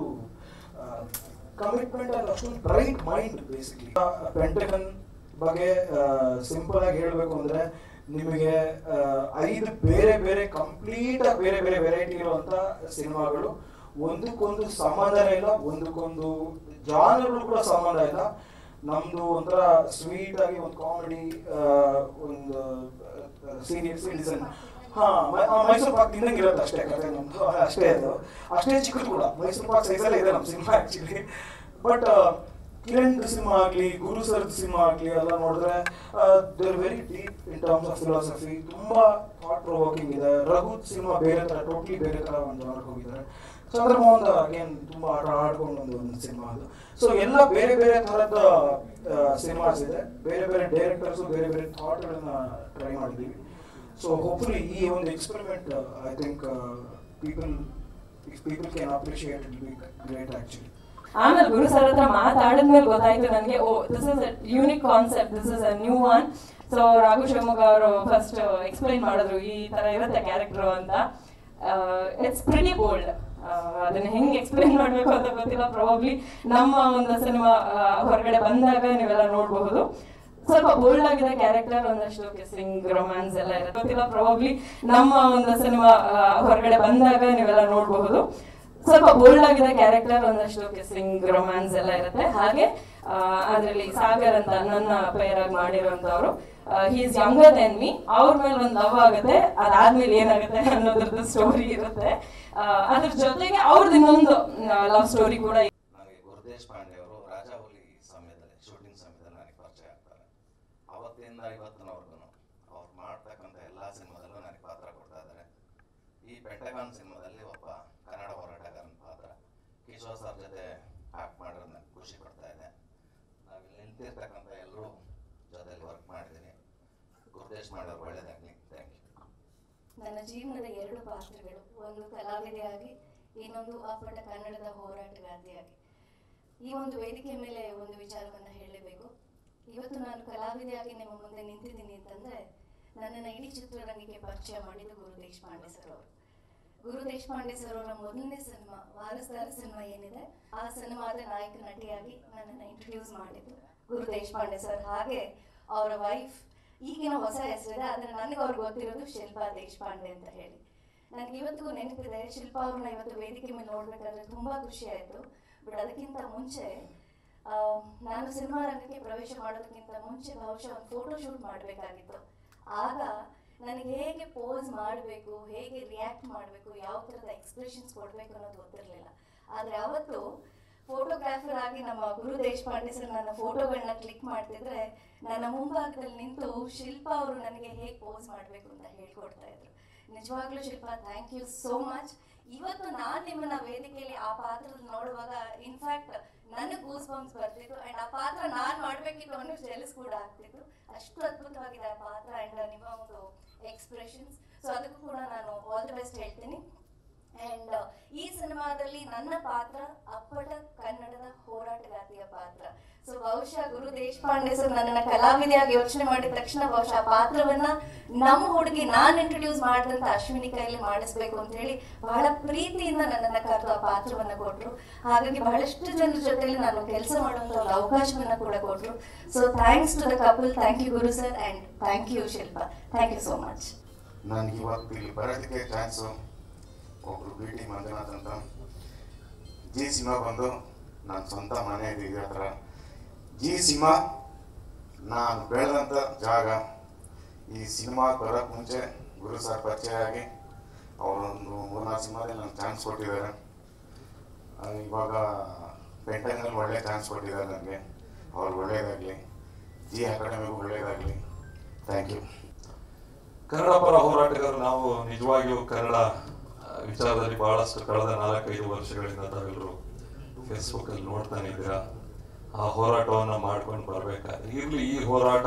Speaker 8: ಕಮಿಟ್ಮೆಂಟ್ ಅಂಡ್ ಅಷ್ಟೊಂದು ಬ್ರೈಟ್ ಮೈಂಡ್ ಬೇಸಿಕ್ಲಿ ಪೆಂಟಗನ್ ಬಗ್ಗೆ ಸಿಂಪಲ್ ಆಗಿ ಹೇಳಬೇಕು ಅಂದ್ರೆ ನಿಮಗೆ ಆ, ಐದು ಬೇರೆ ಬೇರೆ ಕಂಪ್ಲೀಟ್ ಆಗಿ ಬೇರೆ ಬೇರೆ ವೆರೈಟಿ ಇರುವಂತ ಸಿನಿಮಾಗಳು ಒಂದಕ್ಕೊಂದು ಸಂಬಂಧನೇ ಇಲ್ಲ ಒಂದಕ್ಕೊಂದು ಜಾನರ್ಗಳು ಕೂಡ ಸಂಬಂಧ ಇಲ್ಲ ನಮ್ದು ಒಂಥರ ಸ್ವೀಟ್ ಆಗಿ ಒಂದು ಕಾಮಿಡಿ ಒಂದು ಸೀನಿಯರ್ ಸಿಟಿಸನ್ ಹಾ ಮ- ಆ, ಮೈಸೂರು ಪಾಕ್ ತಿಂದಂಗೆ ಇರುತ್ತೆ ಅಷ್ಟೇ ಕತೆ ನಮ್ದು ಅಷ್ಟೇ ಅದು ಅಷ್ಟೇ ಚಿಕ್ಕದು ಕೂಡ ಮೈಸೂರು ಪಾಕ್ ಸೈಜಲ್ಲೇ ಇದೆ ನಮ್ಮ cinema actually but Kiran cinema ಆಗಲಿ ಗುರು ಸರ್ ಸಿನಿಮಾ ಆಗಲಿ ಎಲ್ಲ ನೋಡಿದ್ರೆ there very deep in terms of philosophy ತುಂಬಾ ಥಾಟ್ ಪ್ರೊವೋಕಿಂಗ್ ಇದೆ ರಘು ಸಿನಿಮಾ ಬೇರೆ ಥರ ಟೋಟ್ಲಿ ಬೇರೆ ಥರ ಒಂದು ಜಾನರ್ಗೆ ಹೋಗಿದ್ದಾರೆ ಚಂದ್ರಮೋಹನ್ ಅಗೇನ್ ತುಂಬಾ ಆಟ ಆಡ್ಕೊಂಡು ಒಂದು ಒಂದು ಸಿನಿಮಾ ಅದು ಸೊ ಎಲ್ಲ ಬೇರೆ ಬೇರೆ ಥರದ ಸಿನಿಮಾಸ್ ಇದೆ ಬೇರೆ ಬೇರೆ ಡೈರೆಕ್ಟರ್ಸ್ ಬೇರೆ ಬೇರೆ ಥಾಟ್ಗಳನ್ನ ಟ್ರೈ ಮಾಡಿದ್ದೀವಿ ಸೊ ಹೋಪ್ಫುಲಿ ಈ ಒಂದು experiment I think people if people can appreciate it be great actually
Speaker 9: ಆಮೇಲೆ ಗುರು ಸರ್ ಹತ್ರ ಮಾತಾಡಿದ್ಮೇಲೆ ಗೊತ್ತಾಯ್ತು ನನಗೆ oh this is unique concept this is a new one so Raghu Shivamogga ಅವರು ಫಸ್ಟ್ ಎಕ್ಸ್ಪ್ಲೈನ್ ಮಾಡಿದ್ರು ಈ ತರ ಇರುತ್ತೆ ಕ್ಯಾರೆಕ್ಟರ್ ಅಂತ ಇಟ್ಸ್ ಪ್ರಿಟಿ ಬೋಲ್ಡ್ ಅದನ್ನ ಹೆಂಗ್ ಎಕ್ಸ್ಪ್ಲೈನ್ ಮಾಡ್ಬೇಕು ಅಂತ ಗೊತ್ತಿಲ್ಲ ಪ್ರಾಬಬ್ಲಿ ನಮ್ಮ ಒಂದು ಸಿನಿಮಾ ಹೊರಗಡೆ ಬಂದಾಗ ನೀವೆಲ್ಲ ನೋಡಬಹುದು ಸ್ವಲ್ಪ ಬೋಲ್ಡ್ ಆಗಿದೆ ಕ್ಯಾರೆಕ್ಟರ್ ಒಂದಷ್ಟು ಕಿಸ್ಸಿಂಗ್ ರೊಮ್ಯಾನ್ಸ್ ಎಲ್ಲ ಇರುತ್ತೆ ಗೊತ್ತಿಲ್ಲ ಪ್ರಾಬಬ್ಲಿ ನಮ್ಮ ಒಂದು ಸಿನಿಮಾ ಹೊರಗಡೆ ಬಂದಾಗ ನೀವೆಲ್ಲ ನೋಡಬಹುದು ಸ್ವಲ್ಪ ಬೋಲ್ಡ್ ಆಗಿದೆ ಕ್ಯಾರೆಕ್ಟರ್ ಒಂದಷ್ಟು ಕಿಸ್ಸಿಂಗ್ ರೊಮ್ಯಾನ್ಸ್ ಎಲ್ಲ ಇರುತ್ತೆ ಹಾಗೆ ಅದರಲ್ಲಿ ಸಾಗರ್ ಅಂತ ನನ್ನ ಪೇರ್ ಆಗಿ ಮಾಡಿರುವಂತವ್ರು he is younger than me ಅವ್ರ ಮೇಲೆ ಒಂದು ಲವ್ ಆಗುತ್ತೆ ಅದಾದ್ಮೇಲೆ ಏನಾಗುತ್ತೆ ಅನ್ನೋದ್ರದ್ದು ಸ್ಟೋರಿ ಇರುತ್ತೆ ಆ, ಅದ್ರ ಜೊತೆಗೆ ಅವ್ರದ್ದು ಇನ್ನೊಂದು ಲವ್ ಸ್ಟೋರಿ ಕೂಡ ಇದೆ.
Speaker 10: ನನಗೆ ಗುರುದೇಶ್ ಪಾಂಡೆ ಅವರು ರಾಜಾಹುಲಿ ಸಮಯದಲ್ಲಿ ಶೂಟಿಂಗ್ ಸಮಯದಲ್ಲಿ ನನಗೆ ಪರಿಚಯ ಆಗ್ತಾರೆ ಅವತ್ತಿಂದ ಇವತ್ತಿನವರೆಗೂ ಅವ್ರು ಮಾಡ್ತಕ್ಕಂಥ ಎಲ್ಲ ಸಿನಿಮಾದಲ್ಲೂ ನನಗೆ ಪಾತ್ರ ಕೊಡ್ತಾ ಇದ್ದಾರೆ ಈ ಪೆಂಟಗಾನ್ ಸಿನಿಮಾದಲ್ಲಿ ಒಬ್ಬ ಕನ್ನಡ ಹೋರಾಟಗಾರನ ಪಾತ್ರ ಕಿಶೋರ್ ಸರ್ ಜೊತೆ ಆಕ್ಟ್ ಮಾಡಿರೋದು ನನಗೆ ಖುಷಿ ಕೊಡ್ತಾ ಇದೆ ನಾವಿಲ್ಲಿ ನಿಂತಿರ್ತಕ್ಕಂಥ ಎಲ್ಲರೂ ಜೊತೆಲಿ ವರ್ಕ್ ಮಾಡಿದ್ದೀನಿ ಗುರುದೇಶ್ ಮಾಡೋರು ಒಳ್ಳೇದಾಗಲಿ ಥ್ಯಾಂಕ್ ಯು
Speaker 7: ನನ್ನ ಜೀವನದ ಎರಡು ಪಾತ್ರಗಳು ಒಂದು ಕಲಾವಿದೆಯಾಗಿ ಇನ್ನೊಂದು ಅಪ್ಪಟ ಕನ್ನಡದ ಹೋರಾಟಗಾರ್ತಿಯಾಗಿ ಈ ಒಂದು ವೇದಿಕೆ ಮೇಲೆ ಒಂದು ವಿಚಾರವನ್ನ ಹೇಳಲೇಬೇಕು ಇವತ್ತು ನಾನು ಕಲಾವಿದೆಯಾಗಿ ನಿಮ್ಮ ಮುಂದೆ ನಿಂತಿದ್ದೀನಿ ಅಂತಂದ್ರೆ ನನ್ನನ್ನು ಇಡೀ ಚಿತ್ರರಂಗಕ್ಕೆ ಪರಿಚಯ ಮಾಡಿದ್ದು ಗುರು ದೇಶಪಾಂಡೆ ಸರ್ ಅವರು ಗುರು ದೇಶಪಾಂಡೆ ಸರ್ ಅವರ ಮೊದಲನೇ ಸಿನಿಮಾ ವಾರಸ್ದಾರ ಸಿನಿಮಾ ಏನಿದೆ ಆ ಸಿನಿಮಾದ ನಾಯಕ ನಟಿಯಾಗಿ ನನ್ನನ್ನು ಇಂಟ್ರೊಡ್ಯೂಸ್ ಮಾಡಿದ್ದು ಗುರು ದೇಶಪಾಂಡೆ ಸರ್ ಹಾಗೆ ಅವರ ವೈಫ್ ಈಗಿನ ಹೊಸ ಹೆಸರಿದೆ ಆದ್ರೆ ನನಗೆ ಅವ್ರಿಗೆ ಗೊತ್ತಿರೋದು ಶಿಲ್ಪಾ ದೇಶಪಾಂಡೆ ಅಂತ ಹೇಳಿ ನನಗೆ ಇವತ್ತಿಗೂ ನೆನಪಿದೆ ಶಿಲ್ಪಾ ಅವ್ರನ್ನ ಇವತ್ತು ವೇದಿಕೆ ಮೇಲೆ ನೋಡ್ಬೇಕಾದ್ರೆ ತುಂಬಾ ಖುಷಿ ಆಯ್ತು ಬಟ್ ಅದಕ್ಕಿಂತ ಮುಂಚೆ ಆ, ನಾನು ಸಿನಿಮಾ ರಂಗಕ್ಕೆ ಪ್ರವೇಶ ಮಾಡೋದಕ್ಕಿಂತ ಮುಂಚೆ ಬಹುಶಃ ಒಂದು ಫೋಟೋ ಶೂಟ್ ಮಾಡಬೇಕಾಗಿತ್ತು ಆಗ ನನಗೆ ಹೇಗೆ ಪೋಸ್ ಮಾಡಬೇಕು ಹೇಗೆ ರಿಯಾಕ್ಟ್ ಮಾಡಬೇಕು ಯಾವ ಥರದ ಎಕ್ಸ್ಪ್ರೆಷನ್ಸ್ ಕೊಡಬೇಕು ಅನ್ನೋದು ಗೊತ್ತಿರಲಿಲ್ಲ ಆದರೆ ಅವತ್ತು ಫೋಟೋಗ್ರಾಫರ್ ಆಗಿ ನಮ್ಮ ಗುರು ದೇಶಪಾಂಡೆ ಸರ್ ನನ್ನ ಫೋಟೋಗಳನ್ನ ಕ್ಲಿಕ್ ಮಾಡ್ತಿದ್ರೆ ನನ್ನ ಮುಂಭಾಗದಲ್ಲಿ ನಿಂತು ಶಿಲ್ಪಾ ಅವರು ನನಗೆ ಹೇಗೆ ಪೋಸ್ ಮಾಡಬೇಕು ಅಂತ ಹೇಳ್ಕೊಡ್ತಾ ಇದ್ರು ನಿಜವಾಗ್ಲೂ Shilpa thank you so much ಇವತ್ತು ನಾನು ನಿಮ್ಮನ್ನ ವೇದಿಕೆಯಲ್ಲಿ ಆ ಪಾತ್ರದಲ್ಲಿ ನೋಡುವಾಗ ಇನ್ಫ್ಯಾಕ್ಟ್ ನನಗೆ ಗೂಸ್ ಬಂಪ್ಸ್ ಬರ್ತಿತ್ತು ಅಂಡ್ ಆ ಪಾತ್ರ ನಾನು ಮಾಡ್ಬೇಕಿತ್ತು ಅನ್ನೋ ಜೆಲಸ್ ಕೂಡ ಆಗ್ತಿತ್ತು ಅಷ್ಟು ಅದ್ಭುತವಾಗಿದೆ ಆ ಪಾತ್ರ ಅಂಡ್ ನಿಮ್ಮ ಒಂದು ಎಕ್ಸ್ಪ್ರೆಷನ್ಸ್ ಸೊ ಅದಕ್ಕೂ ಕೂಡ ನಾನು ಆಲ್ ದಿ ಬೆಸ್ಟ್ ಹೇಳ್ತೀನಿ ಅಂಡ್ ಈ ಸಿನಿಮಾದಲ್ಲಿ ನನ್ನ ಪಾತ್ರ ಅಪ್ಪಟ ಕನ್ನಡದ ಹೋರಾಟಗಾರ್ತಿಯ ಪಾತ್ರ ಸೊ ಬಹುಶಃ ಗುರು ದೇಶಪಾಂಡೆ ಸರ್ ನನ್ನನ್ನ ಕಲಾವಿದೆಯಾಗಿ ಯೋಚನೆ ಮಾಡಿದ ತಕ್ಷಣ ಬಹುಶಃ ಆ ಪಾತ್ರವನ್ನ ನಮ್ಮ ಹುಡುಗಿ ನಾನು ಇಂಟ್ರೊಡ್ಯೂಸ್ ಮಾಡಿದಂತ ಅಶ್ವಿನಿ ಕೈಲಿ ಮಾಡಿಸ್ಬೇಕು ಅಂತ ಹೇಳಿ ಬಹಳ ಪ್ರೀತಿಯಿಂದ ನನ್ನನ್ನ ಕರೆದು ಆ ಪಾತ್ರವನ್ನ ಕೊಟ್ರು ಹಾಗಾಗಿ ಬಹಳಷ್ಟು ಜನರ ಜೊತೆಲಿ ನಾನು ಕೆಲಸ ಮಾಡುವಂತ ಒಂದು ಅವಕಾಶವನ್ನ ಕೂಡ ಕೊಟ್ರು so thanks to the couple thank you Guru sir and thank you Shilpa thank you so much
Speaker 10: ನನಗೆ ಇವತ್ತು ಇಲ್ಲಿ ಬರೋದಕ್ಕೆ ಚಾನ್ಸು ಒಬ್ರು ಬಿ ಟಿ ಮಂಜುನಾಥ್ ಅಂತ ಜಿ ಸಿನಿಮಾ ಬಂದು ನನ್ನ ಸ್ವಂತ ಮನೆ ಇದೆ ಇದೇ ಹತ್ರ ಜಿ ಸಿನಿಮಾ ನಾನು ಬೆಳೆದಂಥ ಜಾಗ ಈ ಸಿನಿಮಾ ಬರೋಕ್ಕೆ ಮುಂಚೆ ಗುರು ಸರ್ ಪರಿಚಯ ಆಗಿ ಅವರೊಂದು ಮೂರ್ನಾಲ್ಕು ಸಿನಿಮಾದಲ್ಲಿ ನನಗೆ ಚಾನ್ಸ್ ಕೊಟ್ಟಿದ್ದಾರೆ ಆ, ಇವಾಗ ಪೆಂಟಂಗಲ್ಲಿ ಒಳ್ಳೆ ಚಾನ್ಸ್ ಕೊಟ್ಟಿದ್ದಾರೆ ನನಗೆ ಅವ್ರಿಗೆ ಒಳ್ಳೇದಾಗಲಿ ಜಿ ಅಕಾಡೆಮಿಗೂ ಒಳ್ಳೇದಾಗಲಿ ಥ್ಯಾಂಕ್ ಯು
Speaker 11: ಕನ್ನಡ ಪರ ಹೋರಾಟಗಾರರು ನಾವು ನಿಜವಾಗಿಯೂ ಕನ್ನಡ ಆ, ವಿಚಾರದಲ್ಲಿ ಬಹಳಷ್ಟು ಕಳೆದ ನಾಲ್ಕೈದು ವರ್ಷಗಳಿಂದ ತಾವೆಲ್ಲರೂ ಫೇಸ್ಬುಕ್ ಅಲ್ಲಿ ನೋಡ್ತಾನೆ ಇದ್ದೀರಾ ಆ ಹೋರಾಟವನ್ನ ಮಾಡ್ಕೊಂಡು ಬರ್ಬೇಕಾದ್ರೆ ಇರ್ಲಿ ಈ ಹೋರಾಟ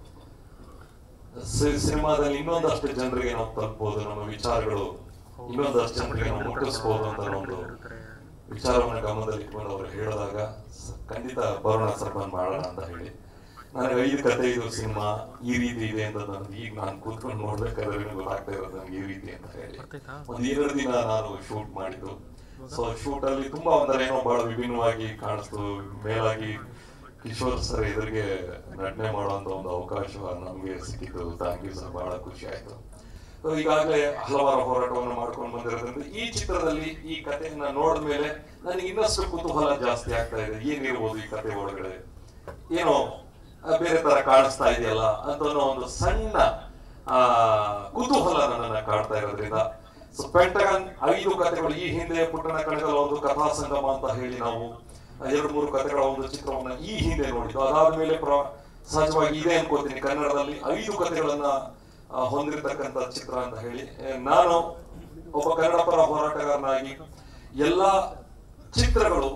Speaker 11: ಸಿ- ಸಿನಿಮಾದಲ್ಲಿ ಇನ್ನೊಂದಷ್ಟು ಜನರಿಗೆ ನಾವು ತಲುಪಬಹುದು ನಮ್ಮ ವಿಚಾರಗಳು ಇನ್ನೊಂದಷ್ಟು ಜನರಿಗೆ ನಾವು ಮುಟ್ಟಿಸ್ಬೋದು ಅಂತ ಒಂದು ವಿಚಾರವನ್ನು ಗಮನದಲ್ಲಿ ಇಟ್ಕೊಂಡು ಅವರು ಹೇಳಿದಾಗ ಸ- ಖಂಡಿತ ಬರೋಣ ಸರ್ ಬಂದ್ ಮಾಡೋಣ ಅಂತ ಹೇಳಿ ನನಗೆ ಐದು ಕತೆ ಇದು ಸಿನಿಮಾ ಈ ರೀತಿ ಇದೆ ಅಂತ ನನಗೆ ಈಗ ನಾನು ಕೂತ್ಕೊಂಡು ನೋಡ್ಬೇಕಾದ್ರೆ ನನಗೆ ಗೊತ್ತಾಗ್ತಾ ಇರೋದು ನನಗೆ ಈ ರೀತಿ ಅಂತ ಹೇಳಿ ಒಂದು ಎರಡು ದಿನ ನಾನು ಶೂಟ್ ಮಾಡಿದ್ದು ಸೊ ಶೂಟ್ ಅಲ್ಲಿ ತುಂಬಾ ಒಂಥರ ಏನೋ ಬಹಳ ವಿಭಿನ್ನವಾಗಿ ಕಾಣಿಸ್ತು ಮೇಲಾಗಿ ಕಿಶೋರ್ ಸರ್ ಎದುರಿಗೆ ನಟನೆ ಮಾಡುವಂತ ಒಂದು ಅವಕಾಶ ನಮಗೆ ಸಿಕ್ಕಿತ್ತು ಥ್ಯಾಂಕ್ ಯು ಸರ್ ಬಹಳ ಖುಷಿ ಆಯ್ತು So, ಈಗಾಗಲೇ ಹಲವಾರು ಹೋರಾಟವನ್ನು ಮಾಡ್ಕೊಂಡು ಬಂದಿರೋದ್ರಿಂದ ಈ ಚಿತ್ರದಲ್ಲಿ ಈ ಕಥೆಯನ್ನ ನೋಡಿದ ಮೇಲೆ ನನಗೆ ಇನ್ನಷ್ಟು ಕುತೂಹಲ ಜಾಸ್ತಿ ಆಗ್ತಾ ಇದೆ ಏನಿರ್ಬೋದು ಈ ಕತೆ ಒಳಗಡೆ ಏನೋ ಆ, ಬೇರೆ ತರ ಕಾಣಿಸ್ತಾ ಇದೆಯಲ್ಲ ಅಂತ ಅನ್ನೋ ಒಂದು ಸಣ್ಣ ಆ, ಕುತೂಹಲ ನನ್ನನ್ನ ಕಾಡ್ತಾ ಇರೋದ್ರಿಂದ ಸೊ ಪೆಂಟಗನ್ ಐದು ಕಥೆಗಳು ಈ ಹಿಂದೆ ಪುಟ್ಟಣ ಕಳೆಗಳ ಒಂದು ಕಥಾ ಸಂಗಮ ಅಂತ ಹೇಳಿ ನಾವು ಎರಡು ಮೂರು ಕಥೆಗಳ ಒಂದು ಚಿತ್ರವನ್ನ ಈ ಹಿಂದೆ ನೋಡಿದ್ದು ಅದಾದ್ಮೇಲೆ ಪ್ರ ಸಹಜವಾಗಿ ಇದೆ ಅನ್ಕೋತೀನಿ ಕನ್ನಡದಲ್ಲಿ ಐದು ಕಥೆಗಳನ್ನ ಆ, ಹೊಂದಿರತಕ್ಕಂತ ಚಿತ್ರ ಅಂತ ಹೇಳಿ ಏ, ನಾನು ಒಬ್ಬ ಕನ್ನಡ ಪರ ಹೋರಾಟಗಾರನಾಗಿ ಎಲ್ಲಾ ಚಿತ್ರಗಳು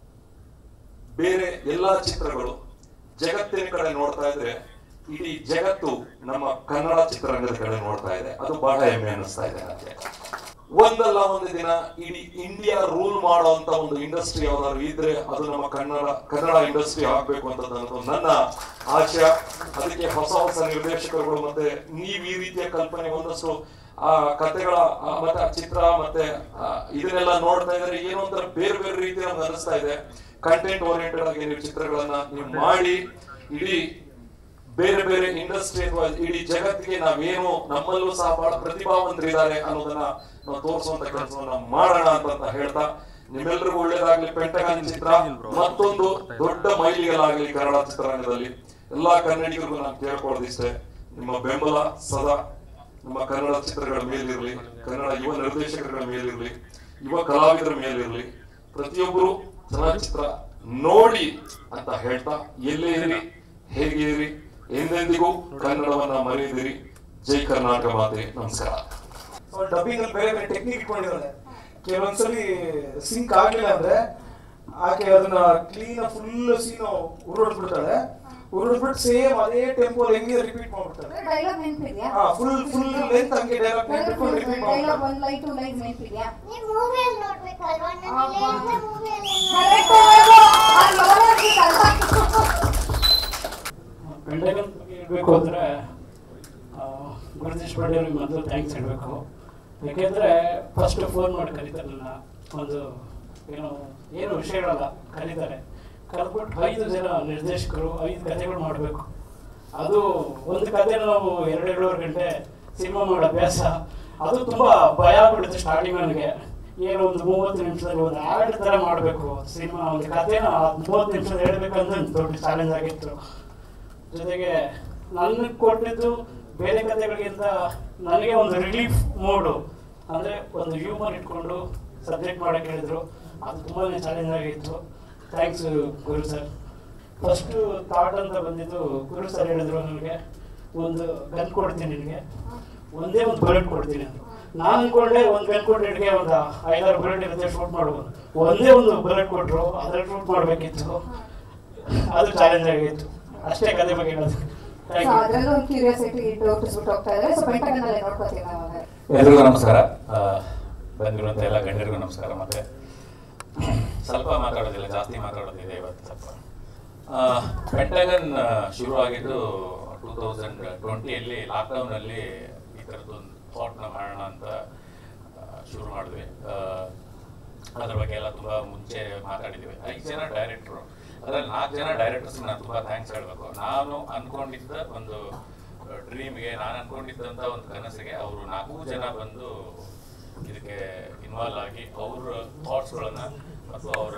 Speaker 11: ಬೇರೆ ಎಲ್ಲಾ ಚಿತ್ರಗಳು ಜಗತ್ತಿನ ಕಡೆ ನೋಡ್ತಾ ಇದ್ರೆ ಇಡೀ ಜಗತ್ತು ನಮ್ಮ ಕನ್ನಡ ಚಿತ್ರರಂಗದ ಕಡೆ ನೋಡ್ತಾ ಇದೆ ಅದು ಬಹಳ ಹೆಮ್ಮೆ ಅನಿಸ್ತಾ ಇದೆ ನನಗೆ ಒಂದಲ್ಲ ಒಂದು ದಿನ ಇಡೀ ಇಂಡಿಯಾ ರೂಲ್ ಮಾಡುವಂತ ಒಂದು ಇಂಡಸ್ಟ್ರಿ ಯಾವ್ದಾದ್ರು ಇದ್ರೆ ಅದು ನಮ್ಮ ಕನ್ನಡ ಕನ್ನಡ ಇಂಡಸ್ಟ್ರಿ ಆಗ್ಬೇಕು ಅಂತ ನನ್ನದು ನನ್ನ ಆಶಯ ಅದಕ್ಕೆ ಹೊಸ ಹೊಸ ನಿರ್ದೇಶಕರುಗಳು ಮತ್ತೆ ನೀವ್ ಈ ರೀತಿಯ ಕಲ್ಪನೆ ಒಂದಷ್ಟು ಆ ಕಥೆಗಳ ಆ, ಮತ್ತೆ ಆ ಚಿತ್ರ ಮತ್ತೆ ಆ, ಇದನ್ನೆಲ್ಲ ನೋಡ್ತಾ ಇದ್ರೆ ಏನೋ ಒಂಥರ ಬೇರೆ ಬೇರೆ ರೀತಿ ನಮ್ಗೆ ಅನಿಸ್ತಾ ಇದೆ ಕಂಟೆಂಟ್ ಓರಿಯೆಂಟೆಡ್ ಆಗಿ ನೀವು ಚಿತ್ರಗಳನ್ನ ನೀವು ಮಾಡಿ ಇಡೀ ಬೇರೆ ಬೇರೆ ಇಂಡಸ್ಟ್ರಿ ಅಥವಾ ಇಡೀ ಜಗತ್ತಿಗೆ ನಾವೇನು ನಮ್ಮಲ್ಲೂ ಸಹ ಬಹಳ ಪ್ರತಿಭಾವಂತರಿದ್ದಾರೆ ಅನ್ನೋದನ್ನ ನಾವು ತೋರಿಸುವಂತ ಕೆಲಸವನ್ನ ಮಾಡೋಣ ಅಂತ ಹೇಳ್ತಾ ನಿಮ್ಮೆಲ್ಲರಿಗೂ ಒಳ್ಳೇದಾಗ್ಲಿ ಪೆಂಟಗಾನ್ ಚಿತ್ರ ಮತ್ತೊಂದು ದೊಡ್ಡ ಮೈಲಿಗಲಾಗ್ಲಿ ಕನ್ನಡ ಚಿತ್ರರಂಗದಲ್ಲಿ ಎಲ್ಲಾ ಕನ್ನಡಿಗರಿಗೂ ನಾನು ಕೇಳ್ಕೊಳ್ಳೋದಿಷ್ಟೇ ನಿಮ್ಮ ಬೆಂಬಲ ಸದಾ ನಮ್ಮ ಕನ್ನಡ ಚಿತ್ರಗಳ ಮೇಲಿರ್ಲಿ ಕನ್ನಡ ಯುವ ನಿರ್ದೇಶಕರ ಮೇಲಿರ್ಲಿ ಯುವ ಕಲಾವಿದರ ಮೇಲಿರ್ಲಿ ಪ್ರತಿಯೊಬ್ಬರು ಚಲನಚಿತ್ರ ನೋಡಿ ಅಂತ ಹೇಳ್ತಾ ಎಲ್ಲೇ ಇರಿ ಹೇಗೆ ಇರಿ ಎಂದೆಂದಿಗೂ ಕನ್ನಡವನ್ನ ಮರೆಯದಿರಿ ಜೈ ಕರ್ನಾಟಕ ಮಾತೆ ನಮಸ್ಕಾರ
Speaker 8: ಡಬ್ಬಿಂಗ್ ಅಲ್ಲಿ ಬೇರೆ ಬೇರೆ ಟೆಕ್ನಿಕ್ ಇಟ್ಕೊಂಡಿದ್ದಾರೆ ಕೆಲವೊಂದ್ಸಲಿ ಸಿಂಕ್ ಆಗ್ಲಿಲ್ಲ ಅಂದ್ರೆ ಆಕೆ ಅದನ್ನ ಕ್ಲೀನ್ ಫುಲ್ ಸೀನ್ ಉರುಡ್ಬಿಡ್ತಾಳೆ ಉರುಡ್ಬಿಟ್ಟು ಸೇಮ್ ಅದೇ ಟೆಂಪೋ ಹೆಂಗೆ ರಿಪೀಟ್ ಮಾಡ್ಬಿಡ್ತಾಳೆ
Speaker 1: ಡೈಲಾಗ್ ನೆನಪಿದ್ಯಾ
Speaker 8: ಹಾ ಫುಲ್ ಫುಲ್ ಲೆಂತ್ ಹಂಗೆ ಡೈಲಾಗ್ ನೆನ್ಪಿಟ್ಕೊಂಡು ರಿಪೀಟ್
Speaker 1: ಡೈಲಾಗ್
Speaker 8: ಮಾಡ್ಬಿಡ್ತಾಳೆ
Speaker 1: ಒಂದ್ ಲೈನ್ ಟು ಲೈನ್ಸ್ ನೆನಪಿದ್ಯಾ
Speaker 12: ನೀವು ಮೂವಿಯಲ್ಲಿ ನೋಡ್ಬೇಕಲ್ವಾ ನಾನು ಇಲ್ಲೇ ಮೂವಿಯಲ್ಲಿ
Speaker 1: ಕರೆಕ್ಟ್ ಅದು ಯಾವಾಗ್ಲೂ ಅರ್ಥ
Speaker 13: ಪೆಂಡಗನ್ ಬಗ್ಗೆ ಹೇಳ್ಬೇಕು ಅಂದರೆ ಗುರುದೀಶ್ ಪಾಂಡೆ ಅವ್ರಿಗೆ ಮೊದಲು ಥ್ಯಾಂಕ್ಸ್ ಹೇಳಬೇಕು ಯಾಕೆಂದರೆ ಫಸ್ಟ್ ಫೋನ್ ಮಾಡಿ ಕರೀತಾರೆ ನನ್ನ ಒಂದು ಏನು ಏನು ವಿಷಯಗಳಲ್ಲ ಕರೀತಾರೆ ಕರೆದ್ಬಿಟ್ಟು ಐದು ಜನ ನಿರ್ದೇಶಕರು ಐದು ಕಥೆಗಳು ಮಾಡಬೇಕು ಅದು ಒಂದು ಕತೆ ನಾವು ಎರಡೆರಡೂವರೆ ಗಂಟೆ ಸಿನಿಮಾ ಮಾಡೋ ಅಭ್ಯಾಸ ಅದು ತುಂಬ ಭಯ ಆಗ್ಬಿಡುತ್ತೆ ಸ್ಟಾರ್ಟಿಂಗ್ ನನಗೆ ಏನೋ ಒಂದು ಮೂವತ್ತು ನಿಮಿಷದಲ್ಲಿ ಒಂದು ಆ್ಯಡ್ ಥರ ಮಾಡಬೇಕು ಸಿನಿಮಾ ಒಂದು ಕಥೆನ ಮೂವತ್ತು ನಿಮಿಷದಲ್ಲಿ ಹೇಳ್ಬೇಕಂದ್ರೆ ಒಂದು ದೊಡ್ಡ ಚಾಲೆಂಜ್ ಆಗಿತ್ತು ಜೊತೆಗೆ ನನಗೆ ಕೊಟ್ಟಿದ್ದು ಬೇರೆ ಕಥೆಗಳಿಗಿಂತ ನನಗೆ ಒಂದು ರಿಲೀಫ್ ಮೂಡು ಅಂದರೆ ಒಂದು ಹ್ಯೂಮರ್ ಇಟ್ಕೊಂಡು ಸಬ್ಜೆಕ್ಟ್ ಮಾಡೋಕೆ ಹೇಳಿದ್ರು ಅದು ತುಂಬಾ ಚಾಲೆಂಜ್ ಆಗಿತ್ತು thanks Guru sir first thought ಅಂತ ಬಂದಿದ್ದು ಗುರು ಸರ್ ಹೇಳಿದ್ರು ನನಗೆ ಒಂದು ಗನ್ ಕೊಡ್ತೀನಿ ನಿನಗೆ ಒಂದೇ ಒಂದು ಬುಲೆಟ್ ಕೊಡ್ತೀನಿ ಅಂತ ನಾನು ಅನ್ಕೊಂಡೆ ಒಂದು ಗನ್ ಕೊಟ್ಟಿಗೆ ಒಂದು ಐದಾರು ಬುಲೆಟ್ ಇರುತ್ತೆ ಶೂಟ್ ಮಾಡ್ಬೋದು ಒಂದೇ ಒಂದು ಬುಲೆಟ್ ಕೊಟ್ಟರು ಅದ್ರಲ್ಲಿ ಶೂಟ್ ಮಾಡಬೇಕಿತ್ತು ಅದು ಚಾಲೆಂಜ್ ಆಗಿತ್ತು ಅಷ್ಟೇ ಕತೆ ಬಗ್ಗೆ ಹೇಳೋದು ಥ್ಯಾಂಕ್ ಯು
Speaker 1: ಅದರಲ್ಲೂ ಒಂದು ಕ್ಯೂರಿಯಾಸಿಟಿ ಇಟ್ಟು ಹುಟ್ಟಿಸ್ಬಿಟ್ಟು ಹೋಗ್ತಾ ಇದ್ದಾರೆ ಸೊ ಪೆಂಟಗನ್ ಅಲ್ಲೇ ನೋಡ್ಕೋತೀವಿ ನಾವು ಹಾಗಾದ್ರೆ.
Speaker 6: ಎಲ್ರಿಗೂ ನಮಸ್ಕಾರ ಆ, ಬಂದಿರುವಂಥ ಎಲ್ಲ ಗಣ್ಯರಿಗೂ ನಮಸ್ಕಾರ ಮತ್ತೆ ಸ್ವಲ್ಪ ಮಾತಾಡೋದಿಲ್ಲ ಜಾಸ್ತಿ ಮಾತಾಡೋದಿದೆ ಇವತ್ತು ಸ್ವಲ್ಪ ಪೆಂಟಗನ್ ಶುರು ಆಗಿದ್ದು ಟೂ ತೌಸಂಡ್ ಟ್ವೆಂಟಿಯಲ್ಲಿ ಲಾಕ್ಡೌನಲ್ಲಿ ಈ ಥರದ್ದೊಂದು ಥಾಟ್ನ ಮಾಡೋಣ ಅಂತ ಆ, ಶುರು ಮಾಡಿದ್ವಿ ಆ, ಅದ್ರ ಬಗ್ಗೆ ಎಲ್ಲ ತುಂಬ ಮುಂಚೆ ಮಾತಾಡಿದ್ವಿ ಐದು ಜನ ಡೈರೆಕ್ಟ್ರು ಅದ್ರಲ್ಲಿ ನಾಲ್ಕು ಜನ ಡೈರೆಕ್ಟರ್ಸ್ ನಾನು ತುಂಬ ಥ್ಯಾಂಕ್ಸ್ ಹೇಳಬೇಕು ನಾನು ಅನ್ಕೊಂಡಿದ್ದ ಒಂದು ಡ್ರೀಮ್ಗೆ ನಾನು ಅನ್ಕೊಂಡಿದ್ದಂಥ ಒಂದು ಕನಸಿಗೆ ಅವರು ನಾಲ್ಕು ಜನ ಬಂದು ಇದಕ್ಕೆ ಇನ್ವಾಲ್ವ್ ಆಗಿ ಅವ್ರ ಥಾಟ್ಸ್ಗಳನ್ನು ಮತ್ತು ಅವರ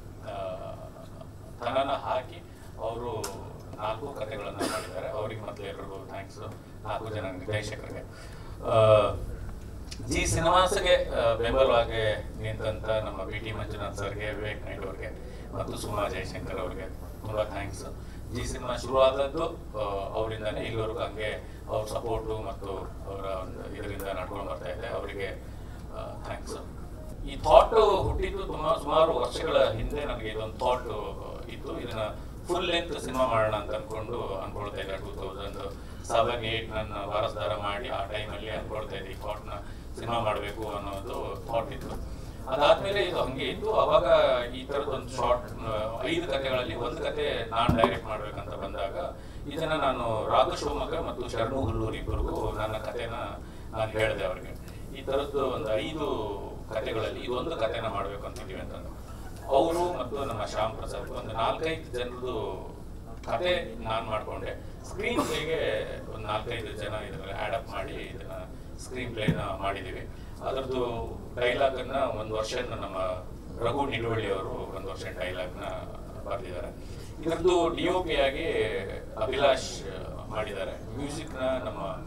Speaker 6: ತನನ ಹಾಕಿ ಅವರು ನಾಲ್ಕು ಕಥೆಗಳನ್ನು ಮಾಡಿದ್ದಾರೆ ಅವ್ರಿಗೆ ಮೊದಲು ಎಲ್ರಿಗೂ ಥ್ಯಾಂಕ್ಸು ನಾಲ್ಕು ಜನ ನಿರ್ದೇಶಕರಿಗೆ ಆ, ಜಿ ಸಿನಿಮಾಸ್ಗೆ ಆ, ಬೆಂಬಲವಾಗಿ ನಿಂತಂತ ನಮ್ಮ ಬಿ ಟಿ ಮಂಜುನಾಥ್ ಸರ್ಗೆ ವಿವೇಕ್ ನಾಯ್ಡು ಅವ್ರಿಗೆ ಮತ್ತು ಸುಮಾ ಜಯಶಂಕರ್ ಅವ್ರಿಗೆ ತುಂಬ ಥ್ಯಾಂಕ್ಸ್ ಜಿ ಸಿನಿಮಾ ಶುರುವಾದದ್ದು ಆ, ಅವರಿಂದನೇ ಇಲ್ಲಿವರೆಗೂ ಹಂಗೆ ಅವ್ರ ಸಪೋರ್ಟು ಮತ್ತು ಅವರ ಒಂದು ಇದರಿಂದ ನಡ್ಕೊಂಡು ಬರ್ತಾ ಇದೆ ಅವರಿಗೆ ಥ್ಯಾಂಕ್ಸ್ ಈ ಥಾಟ್ ಹುಟ್ಟಿದ್ದು ತುಂಬ ಸುಮಾರು ವರ್ಷಗಳ ಹಿಂದೆ ನನಗೆ ಇದೊಂದು ಥಾಟ್ ಇತ್ತು ಇದನ್ನ ಫುಲ್ ಲೆಂತ್ ಸಿನಿಮಾ ಮಾಡೋಣ ಅಂತ ಅನ್ಕೊಂಡು ಅನ್ಕೊಳ್ತಾ ಇದ್ದೆ ಟೂ ತೌಸಂಡ್ ಸೆವೆನ್ ಏಟ್ ನನ್ನ ವಾರಸ್ದಾರ ಮಾಡಿ ಆ ಟೈಮಲ್ಲಿ ಅನ್ಕೊಳ್ತಾ ಇದ್ದೆ ಈ ಥಾಟ್ನ ಸಿನಿಮಾ ಮಾಡಬೇಕು ಅನ್ನೋದು ಥಾಟ್ ಇತ್ತು ಅದಾದ್ಮೇಲೆ ಇದು ಹಂಗೆ ಇತ್ತು ಅವಾಗ ಈ ಥರದ್ದು ಒಂದು ಶಾರ್ಟ್ ಐದು ಕಥೆಗಳಲ್ಲಿ ಒಂದು ಕತೆ ನಾನು ಡೈರೆಕ್ಟ್ ಮಾಡ್ಬೇಕಂತ ಬಂದಾಗ ಇದನ್ನ ನಾನು ರಾಘು ಶಿವಮೊಗ್ಗ ಮತ್ತು ಶರಣು ಹುಲ್ಲೂರ್ ಇಬ್ಬರಿಗೂ ನನ್ನ ಕಥೆನ ನಾನು ಹೇಳಿದೆ ಅವ್ರಿಗೆ ಈ ಥರದ್ದು ಒಂದು ಐದು ಕಥೆಗಳಲ್ಲಿ ಇದೊಂದು ಕಥೆನ ಮಾಡ್ಬೇಕು ಅಂತಿದ್ದೀವಿ ಅಂತಂದು ಅವರು ಮತ್ತು ನಮ್ಮ ಶ್ಯಾಮ್ ಪ್ರಸಾದ್ ಒಂದು ನಾಲ್ಕೈದು ಜನರದು ಕತೆ ನಾನು ಮಾಡ್ಕೊಂಡೆ ಸ್ಕ್ರೀನ್ ಪ್ಲೇಗೆ ಒಂದು ನಾಲ್ಕೈದು ಜನ ಇದನ್ನ ಆ್ಯಡ್ ಅಪ್ ಮಾಡಿ ಇದನ್ನ ಸ್ಕ್ರೀನ್ ಪ್ಲೇನ ಮಾಡಿದ್ದೀವಿ ಅದರದ್ದು ಡೈಲಾಗನ್ನ ಒಂದು ವರ್ಷ ನಮ್ಮ ರಘು ನಿಡುವಳ್ಳಿ ಅವರು ಒಂದು ವರ್ಷ ಡೈಲಾಗ್ನ ಬರೆದಿದ್ದಾರೆ ಇದರದ್ದು ಡಿ ಒ ಪಿ ಆಗಿ ಅಭಿಲಾಷ್ ಮಾಡಿದ್ದಾರೆ ಮ್ಯೂಸಿಕ್ನ ನಮ್ಮ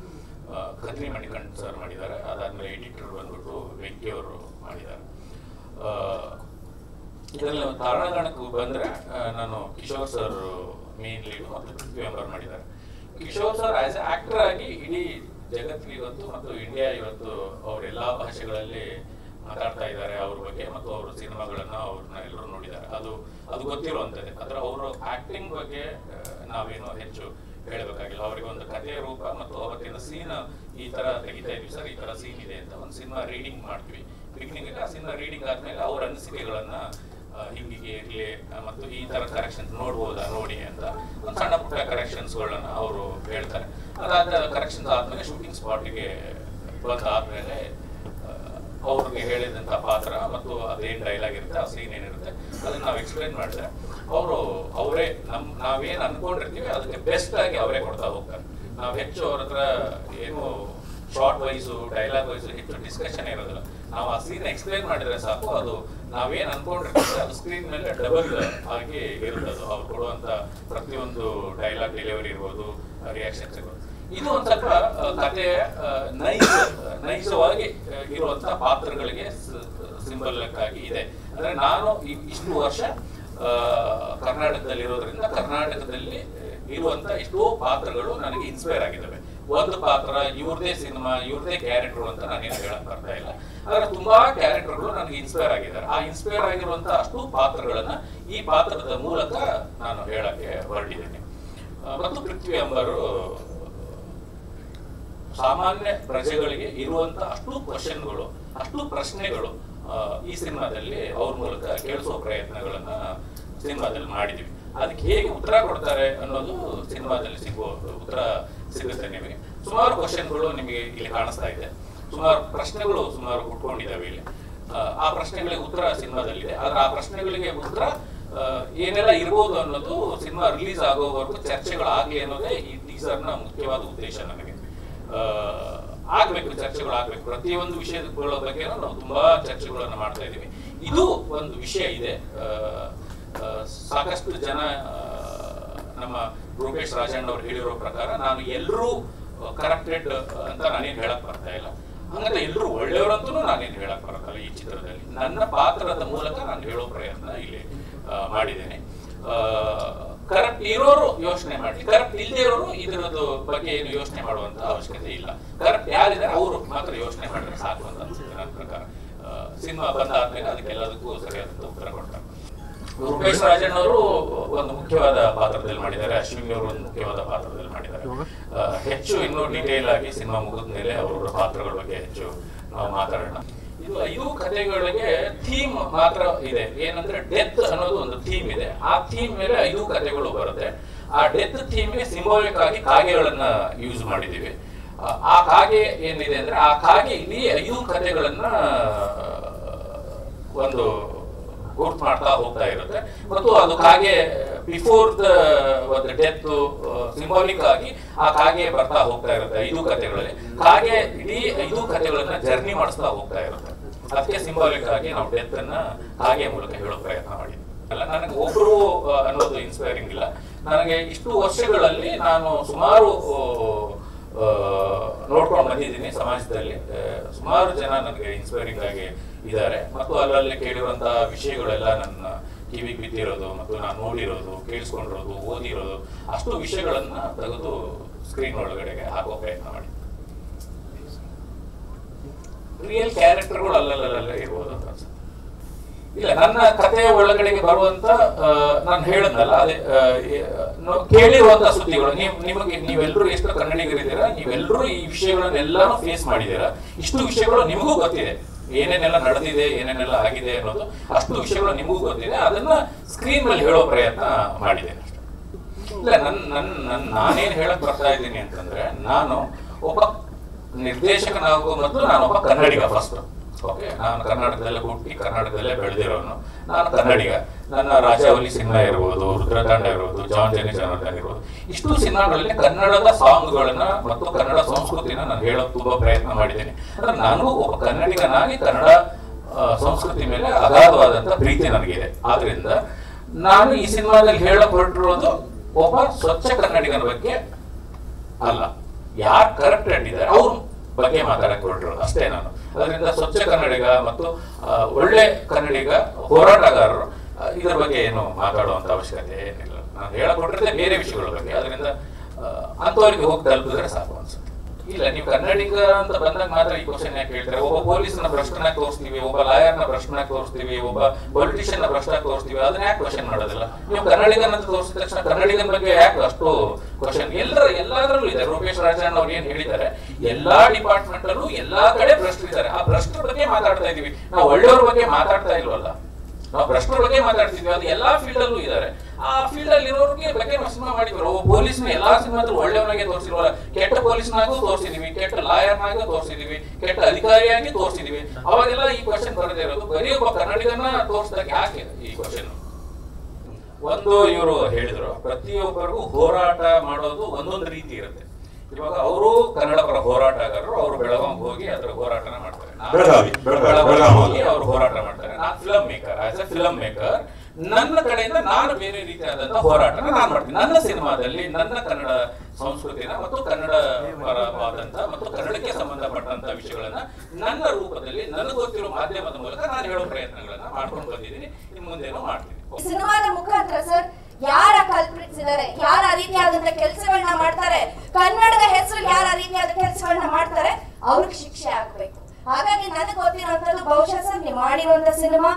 Speaker 6: ಖತ್ರಿ ಮಣಿಕಂಠ್ ಸರ್ ಮಾಡಿದ್ದಾರೆ ಅದಾದ್ಮೇಲೆ ಎಡಿಟರ್ ಬಂದ್ಬಿಟ್ಟು ವೆಂಕಿ ಅವರು ಮಾಡಿದ್ದಾರೆ ಆ, ಇದರಲ್ಲಿ ಒಂದು ತಾರಾಗಣಕ್ಕೆ ಬಂದ್ರೆ ಆ, ನಾನು ಕಿಶೋರ್ ಸರ್ ಮೇನ್ ಲೀಡ್ ಮತ್ತು ಪೃಥ್ವಿ ಅಂಬರ್ ಮಾಡಿದ್ದಾರೆ Kishore sir as a actor ಆಗಿ ಇಡೀ ಜಗತ್ತಿಗೆ ಇವತ್ತು ಮತ್ತು ಇಂಡಿಯಾ ಇವತ್ತು ಅವ್ರ ಎಲ್ಲಾ ಭಾಷೆಗಳಲ್ಲಿ ಮಾತಾಡ್ತಾ ಇದ್ದಾರೆ ಅವ್ರ ಬಗ್ಗೆ ಮತ್ತು ಅವ್ರ ಸಿನಿಮಾಗಳನ್ನ ಅವ್ರನ್ನ ಎಲ್ಲರೂ ನೋಡಿದ್ದಾರೆ ಅದು ಅದು ಗೊತ್ತಿರುವಂಥದ್ದೇ ಅದರ ಅವರ ಆಕ್ಟಿಂಗ್ ಬಗ್ಗೆ ಆ, ನಾವೇನು ಹೆಚ್ಚು ಹೇಳಬೇಕಾಗಿಲ್ಲ ಅವರಿಗೆ ಒಂದು ಕಥೆಯ ರೂಪ ಮತ್ತು ಅವತ್ತಿನ ಸೀನ್ ಈ ತರ ತೆಗಿತಾ ಇದೀವಿ ಸರ್ ಈ ತರ ಸೀನ್ ಇದೆ ಅಂತ ಒಂದು ಸಿನಿಮಾ ರೀಡಿಂಗ್ ಮಾಡ್ತೀವಿ ಬಿಗಿನಿಂಗ್ ಆ ಸಿನಿಮಾ ರೀಡಿಂಗ್ ಆದ್ಮೇಲೆ ಅವ್ರ ಅನಿಸಿಕೆಗಳನ್ನ ಆ, ಹಿಂಗಿಗೆ ಇರಲಿ ಮತ್ತು ಈ ತರ ಕರೆಕ್ಷನ್ಸ್ ನೋಡ್ಬೋದಾ ನೋಡಿ ಅಂತ ಒಂದು ಸಣ್ಣ ಪುಟ್ಟ ಕರೆಕ್ಷನ್ಸ್ಗಳನ್ನ ಅವರು ಹೇಳ್ತಾರೆ ಅದಾದ ಕರೆಕ್ಷನ್ಸ್ ಆದ್ಮೇಲೆ ಶೂಟಿಂಗ್ ಸ್ಪಾಟಿಗೆ ಬಂದಾದ್ಮೇಲೆ ಆ, ಅವ್ರಿಗೆ ಹೇಳಿದಂತ ಪಾತ್ರ ಮತ್ತು ಅದೇನ್ ಡೈಲಾಗ್ ಇರುತ್ತೆ ಆ ಸೀನ್ ಏನಿರುತ್ತೆ ಅದನ್ನ ನಾವು ಎಕ್ಸ್ಪ್ಲೈನ್ ಮಾಡಿದ್ರೆ ಅವರು ಅವರೇ ನಮ್ ನಾವೇನ್ ಅನ್ಕೊಂಡಿರ್ತೀವಿ ಅದಕ್ಕೆ ಬೆಸ್ಟ್ ಆಗಿ ಅವರೇ ಕೊಡ್ತಾ ಹೋಗ್ತಾರೆ ನಾವ್ ಹೆಚ್ಚು ಅವ್ರ ಹತ್ರ ಏನು ಶಾರ್ಟ್ ವೈಸು ಡೈಲಾಗ್ ವೈಸು ಹೆಚ್ಚು ಡಿಸ್ಕಷನ್ ಇರೋದಿಲ್ಲ ನಾವು ಆ ಸೀನ್ ಎಕ್ಸ್ಪ್ಲೈನ್ ಮಾಡಿದ್ರೆ ಸಾಕು ಅದು ನಾವೇನ್ ಅನ್ಕೊಂಡಿರ್ತೀವಿ ಅದು ಸ್ಕ್ರೀನ್ ಮೇಲೆ ಡಬಲ್ ಆಗಿ ಇರುತ್ತೆ ಅದು ಅವ್ರು ಕೊಡುವಂತ ಪ್ರತಿಯೊಂದು ಡೈಲಾಗ್ ಡೆಲಿವರಿ ಇರ್ಬೋದು ರಿಯಾಕ್ಷನ್ಸ್ ಇರ್ಬೋದು ಇದು ಒಂದ್ ಸ್ವಲ್ಪ ಆ, ಕಥೆಯ ಆ, ನೈಜ ನೈಜವಾಗಿ ಆ, ಇರುವಂತ ಪಾತ್ರಗಳಿಗೆ ಸಿಂಬಲ್ ಆಗಿ ಇದೆ ಅಂದ್ರೆ ನಾನು ಈ- ಇಷ್ಟು ವರ್ಷ ಆ, ಕರ್ನಾಟಕದಲ್ಲಿ ಇರೋದ್ರಿಂದ ಕರ್ನಾಟಕದಲ್ಲಿ ಇರುವಂತ ಎಷ್ಟೋ ಪಾತ್ರಗಳು ನನಗೆ ಇನ್ಸ್ಪೈರ್ ಆಗಿದ್ದಾವೆ ಒಂದು ಪಾತ್ರ ಇವ್ರದೇ ಸಿನಿಮಾ ಇವ್ರದೇ ಕ್ಯಾರೆಕ್ಟರ್ ಅಂತ ನಾನೇನು ಹೇಳಕ್ ಬರ್ತಾ ಇಲ್ಲ ಆದ್ರೆ ತುಂಬಾ ಕ್ಯಾರೆಕ್ಟರ್ಗಳು ನನಗೆ ಇನ್ಸ್ಪೈರ್ ಆಗಿದ್ದಾರೆ ಆ ಇನ್ಸ್ಪೈರ್ ಆಗಿರುವಂತ ಅಷ್ಟು ಪಾತ್ರಗಳನ್ನ ಈ ಪಾತ್ರದ ಮೂಲಕ ನಾನು ಹೇಳಕ್ಕೆ ಹೊರಟಿದ್ದೇನೆ ಆ, ಮತ್ತು ಪೃಥ್ವಿ ಅಂಬರು ಸಾಮಾನ್ಯ ಪ್ರಜೆಗಳಿಗೆ ಇರುವಂತ ಅಷ್ಟು ಕ್ವಶನ್ಗಳು ಅಷ್ಟು ಪ್ರಶ್ನೆಗಳು ಆ, ಈ ಸಿನಿಮಾದಲ್ಲಿ ಅವ್ರ ಮೂಲಕ ಕೇಳಿಸೋ ಪ್ರಯತ್ನಗಳನ್ನ ಸಿನಿಮಾದಲ್ಲಿ ಮಾಡಿದ್ವಿ ಅದಕ್ಕೆ ಹೇಗೆ ಉತ್ತರ ಕೊಡ್ತಾರೆ ಅನ್ನೋದು ಸಿನಿಮಾದಲ್ಲಿ ಸಿಗುವ ಉತ್ತರ ಸಿಗುತ್ತೆ ನಿಮಗೆ ಸುಮಾರು ಕ್ವಶನ್ಗಳು ನಿಮಗೆ ಇಲ್ಲಿ ಕಾಣಿಸ್ತಾ ಇದೆ ಸುಮಾರು ಪ್ರಶ್ನೆಗಳು ಸುಮಾರು ಹುಟ್ಕೊಂಡಿದ್ದಾವೆ ಇಲ್ಲಿ ಆ, ಆ ಪ್ರಶ್ನೆಗಳಿಗೆ ಉತ್ತರ ಸಿನಿಮಾದಲ್ಲಿದೆ ಆದ್ರೆ ಆ ಪ್ರಶ್ನೆಗಳಿಗೆ ಉತ್ತರ ಆ, ಏನೆಲ್ಲ ಇರ್ಬೋದು ಅನ್ನೋದು ಸಿನಿಮಾ ರಿಲೀಸ್ ಆಗೋವರೆಗೂ ಚರ್ಚೆಗಳಾಗಲಿ ಅನ್ನೋದೇ ಈ ಟೀಸರ್ನ ಮುಖ್ಯವಾದ ಉದ್ದೇಶ ನನಗೆ ಆ, ಆಗ್ಬೇಕು ಚರ್ಚೆಗಳು ಆಗ್ಬೇಕು ಪ್ರತಿಯೊಂದು ವಿಷಯಗಳ ಬಗ್ಗೆ ನಾವು ತುಂಬಾ ಚರ್ಚೆಗಳನ್ನ ಮಾಡ್ತಾ ಇದೀವಿ ಇದು ಒಂದು ವಿಷಯ ಇದೆ ಆ, ಆ, ಸಾಕಷ್ಟು ಜನ ಆ, ನಮ್ಮ ರೂಪೇಶ್ ರಾಜಣ್ಣ ಅವ್ರು ಹೇಳಿರೋ ಪ್ರಕಾರ ನಾನು ಎಲ್ಲರೂ ಕರೆಕ್ಟೆಡ್ ಅಂತ ನಾನೇನು ಹೇಳಕ್ ಬರ್ತಾ ಇಲ್ಲ ಹಂಗಂತ ಎಲ್ಲರೂ ಒಳ್ಳೆಯವರಂತೂ ನಾನೇನು ಹೇಳಕ್ ಬರಲ್ಲ ಈ ಚಿತ್ರದಲ್ಲಿ ನನ್ನ ಪಾತ್ರದ ಮೂಲಕ ನಾನು ಹೇಳೋ ಪ್ರಯತ್ನ ಇಲ್ಲಿ ಆ, ಮಾಡಿದ್ದೇನೆ ಕರೆಕ್ಟ್ ಇರೋರು ಯೋಚನೆ ಮಾಡಿ ಕರೆಕ್ಟ್ ಇಲ್ಲದೆ ಇರೋರು ಇದರದ್ದು ಬಗ್ಗೆ ಏನು ಯೋಚನೆ ಮಾಡುವಂತ ಅವಶ್ಯಕತೆ ಇಲ್ಲ ಕರೆಕ್ಟ್ ಯಾರಿದ್ದಾರೆ ಅವರು ಮಾತ್ರ ಯೋಚನೆ ಮಾಡಿದ್ರೆ ಸಾಕು ಅಂತ ಅನ್ಸುತ್ತೆ ನನ್ನ ಪ್ರಕಾರ ಸಿನಿಮಾ ಬಂದಾದ್ಮೇಲೆ ಅದಕ್ಕೆಲ್ಲದಕ್ಕೂ ಸರಿಯಾದಂತ ಉತ್ತರ ಕೊಡ್ತಾರೆ ರೂಪೇಶ್ ರಾಜಣ್ಣ ಅವರು ಒಂದು ಮುಖ್ಯವಾದ ಪಾತ್ರದಲ್ಲಿ ಮಾಡಿದ್ದಾರೆ ಅಶ್ವಿನಿ ಅವರು ಒಂದು ಮುಖ್ಯವಾದ ಪಾತ್ರದಲ್ಲಿ ಮಾಡಿದ್ದಾರೆ ಆ, ಹೆಚ್ಚು ಇನ್ನೂ ಡಿಟೇಲ್ ಆಗಿ ಸಿನಿಮಾ ಮುಗಿದ ಮೇಲೆ ಅವರ ಪಾತ್ರಗಳ ಬಗ್ಗೆ ಹೆಚ್ಚು ನಾವು ಮಾತಾಡೋಣ ಇದು ಐದು ಕಥೆಗಳಿಗೆ ಥೀಮ್ ಮಾತ್ರ ಇದೆ ಏನಂದ್ರೆ ಡೆತ್ ಅನ್ನೋದು ಒಂದು ಥೀಮ್ ಇದೆ ಆ ಥೀಮ್ ಮೇಲೆ ಐದು ಕಥೆಗಳು ಬರುತ್ತೆ ಆ ಡೆತ್ ಥೀಮ್ಗೆ ಸಿಂಬಾಲಿಕ್ ಆಗಿ ಕಾಗೆಗಳನ್ನ ಯೂಸ್ ಮಾಡಿದೀವಿ ಆ- ಆ ಕಾಗೆ ಏನಿದೆ ಅಂದ್ರೆ ಆ ಕಾಗೆ ಇಲ್ಲಿ ಐದು ಕಥೆಗಳನ್ನ ಒಂದು ಗುರ್ತು ಮಾಡ್ತಾ ಹೋಗ್ತಾ ಇರುತ್ತೆ ಮತ್ತು ಅದು ಕಾಗೆ ಬಿಫೋರ್ ದ ಒಂದು ಡೆತ್ ಸಿಂಬಾಲಿಕ್ ಆಗಿ ಆ ಕಾಗೆ ಬರ್ತಾ ಹೋಗ್ತಾ ಇರುತ್ತೆ ಐದು ಕಥೆಗಳಲ್ಲಿ ಕಾಗೆ ಇಡೀ ಐದು ಕಥೆಗಳನ್ನ ಜರ್ನಿ ಮಾಡಿಸ್ತಾ ಹೋಗ್ತಾ ಇರುತ್ತೆ ಅದಕ್ಕೆ ಸಿಂಬಾಲಿಕ್ ಆಗಿ ನಾವು ಡೆತ್ ಅನ್ನ ಕಾಗೆ ಮೂಲಕ ಹೇಳೋ ಪ್ರಯತ್ನ ಮಾಡಿದ್ವಿ ಅಲ್ಲ ನನಗೆ ಒಬ್ರು ಆ, ಅನ್ನೋದು ಇನ್ಸ್ಪೈರಿಂಗ್ ಇಲ್ಲ ನನಗೆ ಇಷ್ಟು ವರ್ಷಗಳಲ್ಲಿ ನಾನು ಸುಮಾರು ಆ, ನೋಡ್ಕೊಂಡು ಬಂದಿದ್ದೀನಿ ಸಮಾಜದಲ್ಲಿ ಆ, ಸುಮಾರು ಜನ ನನಗೆ ಇನ್ಸ್ಪೈರಿಂಗ್ ಆಗಿ ಇದ್ದಾರೆ ಮತ್ತು ಅಲ್ಲಲ್ಲಿ ಕೇಳಿರುವಂತಹ ವಿಷಯಗಳೆಲ್ಲ ನನ್ನ ಕಿವಿಗೆ ಬಿದ್ದಿರೋದು ಮತ್ತು ನಾನು ನೋಡಿರೋದು ಕೇಳಿಸ್ಕೊಂಡಿರೋದು ಓದಿರೋದು ಅಷ್ಟು ವಿಷಯಗಳನ್ನ ತೆಗೆದು ಸ್ಕ್ರೀನ್ ಒಳಗಡೆಗೆ ಹಾಕೋ ಪ್ರಯತ್ನ ಮಾಡಿ ರಿಯಲ್ ಕ್ಯಾರೆಕ್ಟರ್ಗಳು ಅಲ್ಲಲ್ಲಲ್ಲ ಇರ್ಬೋದು ಅಂತ ಅನ್ಸುತ್ತೆ ಇಲ್ಲ ನನ್ನ ಕಥೆಯ ಒಳಗಡೆಗೆ ಬರುವಂತ ಆ, ನಾನು ಹೇಳದ್ನಲ್ಲ ಅದೇ ಆ, ಏ- ನಾವು ಕೇಳಿರುವಂತ ಸುದ್ದಿಗಳು ನೀವು ನಿಮಗೆ ನೀವೆಲ್ಲರೂ ಎಷ್ಟು ಕನ್ನಡಿಗರಿದ್ದೀರಾ ನೀವೆಲ್ಲರೂ ಈ ವಿಷಯಗಳನ್ನೆಲ್ಲಾನು ಫೇಸ್ ಮಾಡಿದ್ದೀರಾ ಇಷ್ಟು ವಿಷಯಗಳು ನಿಮಗೂ ಗೊತ್ತಿದೆ ಏನೇನೆಲ್ಲ ನಡೆದಿದೆ ಏನೇನೆಲ್ಲ ಆಗಿದೆ ಅನ್ನೋದು ಅಷ್ಟು ವಿಷಯಗಳು ನಿಮಗೂ ಗೊತ್ತಿದೆ ಅದನ್ನ ಸ್ಕ್ರೀನ್ ಮೇಲೆ ಹೇಳೋ ಪ್ರಯತ್ನ ಮಾಡಿದ್ದೇನೆ ಅಷ್ಟೇ. ಇಲ್ಲ ನನ್ ನನ್ ನನ್ ನಾನೇನ್ ಹೇಳಕ್ ಬರ್ತಾ ಇದ್ದೀನಿ ಅಂತಂದ್ರೆ ನಾನು ಒಬ್ಬ ನಿರ್ದೇಶಕನಾಗುವ ಮೊದಲು ನಾನೊಬ್ಬ ಕನ್ನಡಿಗ ಫಸ್ಟ್ ಓಕೆ ನಾನು ಕರ್ನಾಟಕದಲ್ಲೇ ಹುಟ್ಟಿ ಕರ್ನಾಟಕದಲ್ಲೇ ಬೆಳೆದಿರೋನು ನಾನು ಕನ್ನಡಿಗ ನನ್ನ ರಾಜಾವಲಿ ಸಿನಿಮಾ ಇರ್ಬೋದು ರುದ್ರತಾಂಡ ಇರ್ಬೋದು ಜಾನ್ ಜನಿ ಜನಾರ್ದನ್ ಇರ್ಬೋದು ಇಷ್ಟು ಸಿನಿಮಾಗಳಲ್ಲಿ ಕನ್ನಡದ ಸಾಂಗ್ಗಳನ್ನ ಮತ್ತು ಕನ್ನಡ ಸಂಸ್ಕೃತಿನ ನಾನು ಹೇಳೋಕೆ ತುಂಬಾ ಪ್ರಯತ್ನ ಮಾಡಿದ್ದೇನೆ ಅಂದ್ರೆ ನಾನು ಒಬ್ಬ ಕನ್ನಡಿಗನಾಗಿ ಕನ್ನಡ ಆ, ಸಂಸ್ಕೃತಿ ಮೇಲೆ ಅಗಾಧವಾದಂತ ಪ್ರೀತಿ ನನಗಿದೆ ಆದ್ರಿಂದ ನಾನು ಈ ಸಿನಿಮಾದಲ್ಲಿ ಹೇಳಕ್ ಹೊರಟಿರೋದು ಒಬ್ಬ ಸ್ವಚ್ಛ ಕನ್ನಡಿಗನ ಬಗ್ಗೆ ಅಲ್ಲ ಯಾರು ಕರೆಕ್ಟ್ ಇದ್ದಾರೆ ಅವ್ರ ಬಗ್ಗೆ ಮಾತಾಡಕ್ಕೆ ಹೊರಟಿರೋದು ಅಷ್ಟೇ ನಾನು ಅದರಿಂದ ಸ್ವಚ್ಛ ಕನ್ನಡಿಗ ಮತ್ತು ಆ, ಒಳ್ಳೆ ಕನ್ನಡಿಗ ಹೋರಾಟಗಾರರು ಆ, ಇದ್ರ ಬಗ್ಗೆ ಏನು ಮಾತಾಡುವಂತ ಅವಶ್ಯಕತೆ ಏನಿಲ್ಲ ನಾನು ಹೇಳಕೊಟ್ಟಿರೋದೇ ಬೇರೆ ವಿಷಯಗಳ ಬಗ್ಗೆ ಅದರಿಂದ ಆ, ಅಂಥವ್ರಿಗೆ ಹೋಗಿ ತಲುಪಿದ್ರೆ ಸಾಕು ಅನ್ಸುತ್ತೆ ಇಲ್ಲ ನೀವು ಕನ್ನಡಿಗ ಅಂತ ಬಂದಾಗ ಮಾತ್ರ ಈ ಕ್ವಶನ್ ಯಾಕೆ ಹೇಳ್ತಾರೆ ಒಬ್ಬ ಪೊಲೀಸ್ನ ಭ್ರಷ್ಟನಾಗಿ ತೋರಿಸ್ತೀವಿ ಒಬ್ಬ ಲಾಯರ್ನ ಭ್ರಷ್ಟನಾಗಿ ತೋರಿಸ್ತೀವಿ ಒಬ್ಬ ಪೊಲಿಟಿಷಿಯನ್ ಕ್ವಶನ್ ತೋರಿಸ್ತೀವಿ ಅದನ್ನ ಯಾಕೆ ಕ್ವಶನ್ ಮಾಡೋದಿಲ್ಲ ನೀವು ಕನ್ನಡಿಗನ ಅಂತ ತೋರಿಸಿದ ತಕ್ಷಣ ಕನ್ನಡಿಗನ ಬಗ್ಗೆ ಯಾಕೆ ಅಷ್ಟು ಕ್ವಶನ್ ಎಲ್ಲರ ಎಲ್ಲದರಲ್ಲೂ ಇದೆ ರೂಪೇಶ್ ರಾಜಣ್ಣ ಅವ್ರು ಏನ್ ಹೇಳಿದ್ದಾರೆ ಎಲ್ಲಾ ಡಿಪಾರ್ಟ್ಮೆಂಟ್ ಅಲ್ಲೂ ಎಲ್ಲಾ ಕಡೆ ಭ್ರಷ್ಟರಿದ್ದಾರೆ ಆ ಭ್ರಷ್ಟರ ಬಗ್ಗೆ ಮಾತಾಡ್ತಾ ಇದೀವಿ ನಾವು ಒಳ್ಳೆಯವ್ರ ಬಗ್ಗೆ ಮಾತಾಡ್ತಾ ಇಲ್ವಲ್ಲ ನಾವು ಭ್ರಷ್ಟರ ಬಗ್ಗೆ ಮಾತಾಡ್ತಿದ್ವಿ ಅದು ಎಲ್ಲಾ ಫೀಲ್ಡ್ ಅಲ್ಲೂ ಇದ್ದಾರೆ ಆ ಫೀಲ್ಡ್ ಅಲ್ಲಿ ಇರೋರಿಗೆ ಬಗ್ಗೆ ನಾವು ಸಿನಿಮಾ ಮಾಡಿದ್ರು ಒಬ್ಬ ಪೊಲೀಸ್ನ ಎಲ್ಲಾ ಸಿನಿಮಾದ್ರು ಒಳ್ಳೆಯವನಾಗೆ ತೋರಿಸಿಲ್ವಲ್ಲ ಕೆಟ್ಟ ಪೊಲೀಸ್ನಾಗೂ ತೋರಿಸಿದೀವಿ ಕೆಟ್ಟ ಲಾಯರ್ನಾಗೂ ತೋರಿಸಿದೀವಿ ಕೆಟ್ಟ ಅಧಿಕಾರಿಯಾಗಿ ತೋರಿಸಿದೀವಿ ಅವಾಗೆಲ್ಲ ಈ ಕ್ವಶನ್ ಬರದೇ ಇರೋದು ಬರೀ ಒಬ್ಬ ಕನ್ನಡಿಗನ ತೋರಿಸಿದಾಗ ಯಾಕೆ ಈ ಕ್ವಶನ್ ಒಂದು ಇವರು ಹೇಳಿದ್ರು ಪ್ರತಿಯೊಬ್ಬರಿಗೂ ಹೋರಾಟ ಮಾಡೋದು ಒಂದೊಂದು ರೀತಿ ಇರುತ್ತೆ ಇವಾಗ ಅವರು ಕನ್ನಡ ಪರ ಹೋರಾಟಗಾರರು ಅವರು ಬೆಳಗಾವಿ ಹೋಗಿ ಅದರ ಹೋರಾಟನ ಮಾಡ್ತಾರೆ ನಾನು
Speaker 11: ಬೆಳಗಾವಿ, ಬೆಳಗಾವಿ,
Speaker 6: ಬೆಳಗಾವಿ
Speaker 11: ಬೆಳಗಾವಿ.
Speaker 6: ಹೋಗಿ ಅವರು ಹೋರಾಟ ಮಾಡ್ತಾರೆ ನಾನು film maker as a film maker ನನ್ನ ಕಡೆಯಿಂದ ನಾನು ಬೇರೆ ರೀತಿಯಾದಂತಹ ಹೋರಾಟನ ನಾನು ಮಾಡ್ತೀನಿ ನನ್ನ ಸಿನಿಮಾದಲ್ಲಿ ನನ್ನ ಕನ್ನಡ ಸಂಸ್ಕೃತಿನ ಮತ್ತು ಕನ್ನಡ ಪರವಾದಂತ ಮತ್ತು ಕನ್ನಡಕ್ಕೆ ಸಂಬಂಧಪಟ್ಟಂತ ವಿಷಯಗಳನ್ನ ನನ್ನ ರೂಪದಲ್ಲಿ ನನಗೆ ಗೊತ್ತಿರೋ ಮಾಧ್ಯಮದ ಮೂಲಕ ನಾನು ಹೇಳೋ ಪ್ರಯತ್ನಗಳನ್ನ ಮಾಡ್ಕೊಂಡು ಬಂದಿದ್ದೀನಿ ಇನ್ನು ಮುಂದೇನೂ ಮಾಡ್ತೀನಿ
Speaker 14: ಸಿನಿಮಾದ ಮುಖಾಂತರ ಸರ್ ಯಾರ ಕಲ್ಪ್ರಿಟ್ಸ್ ಇದಾರೆ ಯಾರ ರೀತಿಯಾದಂತ ಕೆಲಸಗಳನ್ನ ಮಾಡ್ತಾರೆ ಕನ್ನಡದ ಹೆಸರು ಯಾರ ರೀತಿಯಾದ ಕೆಲಸಗಳನ್ನ ಮಾಡ್ತಾರೆ ಅವ್ರಿಗೆ ಶಿಕ್ಷೆ ಆಗ್ಬೇಕು ಹಾಗಾಗಿ ನನಗೆ ಗೊತ್ತಿರುವಂತದ್ದು ಬಹುಶಃ ಸರ್ ನೀವು ಮಾಡಿರುವಂತ ಸಿನಿಮಾ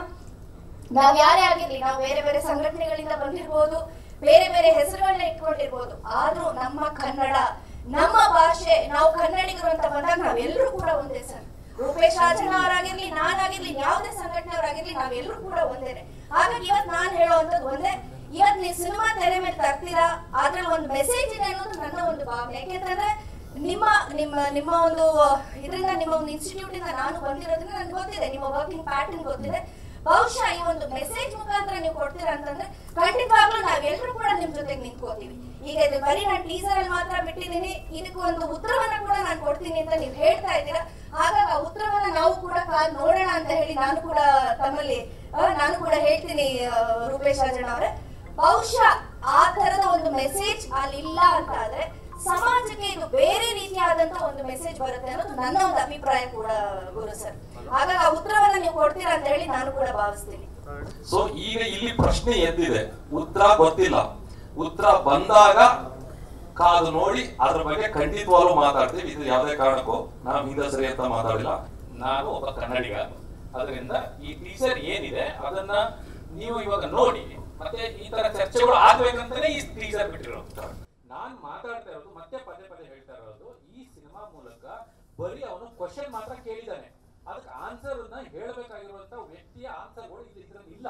Speaker 14: ನಾವ್ ಯಾರೇ ಆಗಿರ್ಲಿ ನಾವು ಬೇರೆ ಬೇರೆ ಸಂಘಟನೆಗಳಿಂದ ಬಂದಿರ್ಬೋದು ಬೇರೆ ಬೇರೆ ಹೆಸರುಗಳನ್ನ ಇಟ್ಕೊಂಡಿರ್ಬೋದು ಆದ್ರೂ ನಮ್ಮ ಕನ್ನಡ ನಮ್ಮ ಭಾಷೆ ನಾವು ಕನ್ನಡಿಗರು ಅಂತ ಬಂದಾಗ ನಾವೆಲ್ಲರೂ ಕೂಡ ಒಂದೇ ಸರ್ ರೂಪೇಶ್ ರಾಜಣ್ಣ ಅವರಾಗಿರ್ಲಿ ನಾನಾಗಿರ್ಲಿ ಯಾವುದೇ ಸಂಘಟನೆಯವರಾಗಿರ್ಲಿ ನಾವೆಲ್ಲರೂ ಕೂಡ ಒಂದೇನೆ ಹಾಗಾಗಿ ಇವತ್ ನಾನ್ ಹೇಳುವಂತದ್ದು ಒಂದೇ ಇವತ್ ನೀವು ಸಿನಿಮಾ ತೆರೆ ಮೇಲೆ ತರ್ತೀರಾ ಅದ್ರಲ್ಲಿ ಒಂದು ಮೆಸೇಜ್ ಇದೆ ಅನ್ನೋದು ನನ್ನ ಒಂದು ಭಾವನೆ ಯಾಕೆಂತಂದ್ರೆ ನಿಮ್ಮ ನಿಮ್ಮ ನಿಮ್ಮ ಒಂದು ಇದರಿಂದ ನಿಮ್ಮ ಒಂದು ಇನ್ಸ್ಟಿಟ್ಯೂಟ್ ಇಂದ ನಾನು ಬಂದಿರೋದ್ರಿಂದ ನನ್ಗೆ ಗೊತ್ತಿದೆ ನಿಮ್ಮ ವರ್ಕಿಂಗ್ ಪ್ಯಾಟರ್ನ್ ಗೊತ್ತಿದೆ ಬಹುಶಃ ಈ ಒಂದು ಮೆಸೇಜ್ ಮುಖಾಂತರ ನೀವು ಕೊಡ್ತೀರಾ ಅಂತಂದ್ರೆ ಖಂಡಿತವಾಗ್ಲೂ ನಾವೆಲ್ಲರೂ ಕೂಡ ನಿಮ್ ಜೊತೆಗೆ ನಿಂತ್ಕೋತೀವಿ ಈಗ ಇದು ಬರೀ ನಾನು ಟೀಸರ್ ಅಲ್ಲಿ ಮಾತ್ರ ಬಿಟ್ಟಿದ್ದೀನಿ ಇದಕ್ಕೆ ಒಂದು ಉತ್ತರವನ್ನ ಕೂಡ ನಾನು ಕೊಡ್ತೀನಿ ಅಂತ ನೀವು ಹೇಳ್ತಾ ಇದ್ದೀರಾ ಹಾಗಾಗಿ ಆ ಉತ್ತರವನ್ನ ನಾವು ಕೂಡ ಕಾದ್ ನೋಡೋಣ ಅಂತ ಹೇಳಿ ನಾನು ಕೂಡ ತಮ್ಮಲ್ಲಿ ಆ, ನಾನು ಕೂಡ ಹೇಳ್ತೀನಿ ಆ, ರೂಪೇಶ್ ರಾಜಣ್ಣ ಅವರೇ ಬಹುಶಃ ಆ ತರದ ಒಂದು ಮೆಸೇಜ್ ಅಲ್ಲಿ ಇಲ್ಲ ಅಂತ ಆದ್ರೆ ಸಮಾಜಕ್ಕೆ ಇದು ಬೇರೆ ರೀತಿಯಾದಂತ ಒಂದು ಮೆಸೇಜ್ ಬರುತ್ತೆ ಅನ್ನೋದು ನನ್ನ ಒಂದು ಅಭಿಪ್ರಾಯ ಕೂಡ ಗುರು ಸರ್ ಹಾಗಾಗಿ ಆ ಉತ್ತರವನ್ನ ನೀವು ಕೊಡ್ತೀರಾ ಅಂತ ಹೇಳಿ ನಾನು ಕೂಡ ಭಾವಿಸ್ತೀನಿ
Speaker 11: ಸೊ ಈಗ ಇಲ್ಲಿ ಪ್ರಶ್ನೆ ಎದ್ದಿದೆ ಉತ್ತರ ಗೊತ್ತಿಲ್ಲ ಉತ್ತರ ಬಂದಾಗ ಕಾದು ನೋಡಿ ಅದ್ರ ಬಗ್ಗೆ ಖಂಡಿತವಾಗ್ಲೂ ಮಾತಾಡ್ತೀವಿ ಇದು ಯಾವುದೇ ಕಾರಣಕ್ಕೂ ನಾವು ಹಿಂದೆ ಸರಿ ಅಂತ ಮಾತಾಡಿಲ್ಲ
Speaker 6: ನಾನು ಒಬ್ಬ ಕನ್ನಡಿಗ ಅದರಿಂದ ಈ ಟೀಚರ್ ಏನಿದೆ ಅದನ್ನ ನೀವು ಇವಾಗ ನೋಡಿ ಮತ್ತೆ ಈ ತರ ಚರ್ಚೆಗಳು ಆಗ್ಬೇಕಂತಾನೆ ಈ ಟೀಚರ್ ಬಿಟ್ಟಿರೋದು ನಾನು ಮಾತಾಡ್ತಾ ಇರೋದು ಮತ್ತೆ ಪದೇ ಪದೇ ಹೇಳ್ತಾ ಇರೋದು ಈ ಸಿನಿಮಾ ಮೂಲಕ ಬರೀ ಅವನು ಕ್ವಶನ್ ಮಾತ್ರ ಕೇಳಿದಾನೆ ಅದಕ್ಕೆ ಆನ್ಸರ್ ಅನ್ನ ಹೇಳ್ಬೇಕಾಗಿರುವಂತ ವ್ಯಕ್ತಿಯ ಆನ್ಸರ್ಗಳು ಇಲ್ಲಿ ಇದ್ರಲ್ಲಿ ಇಲ್ಲ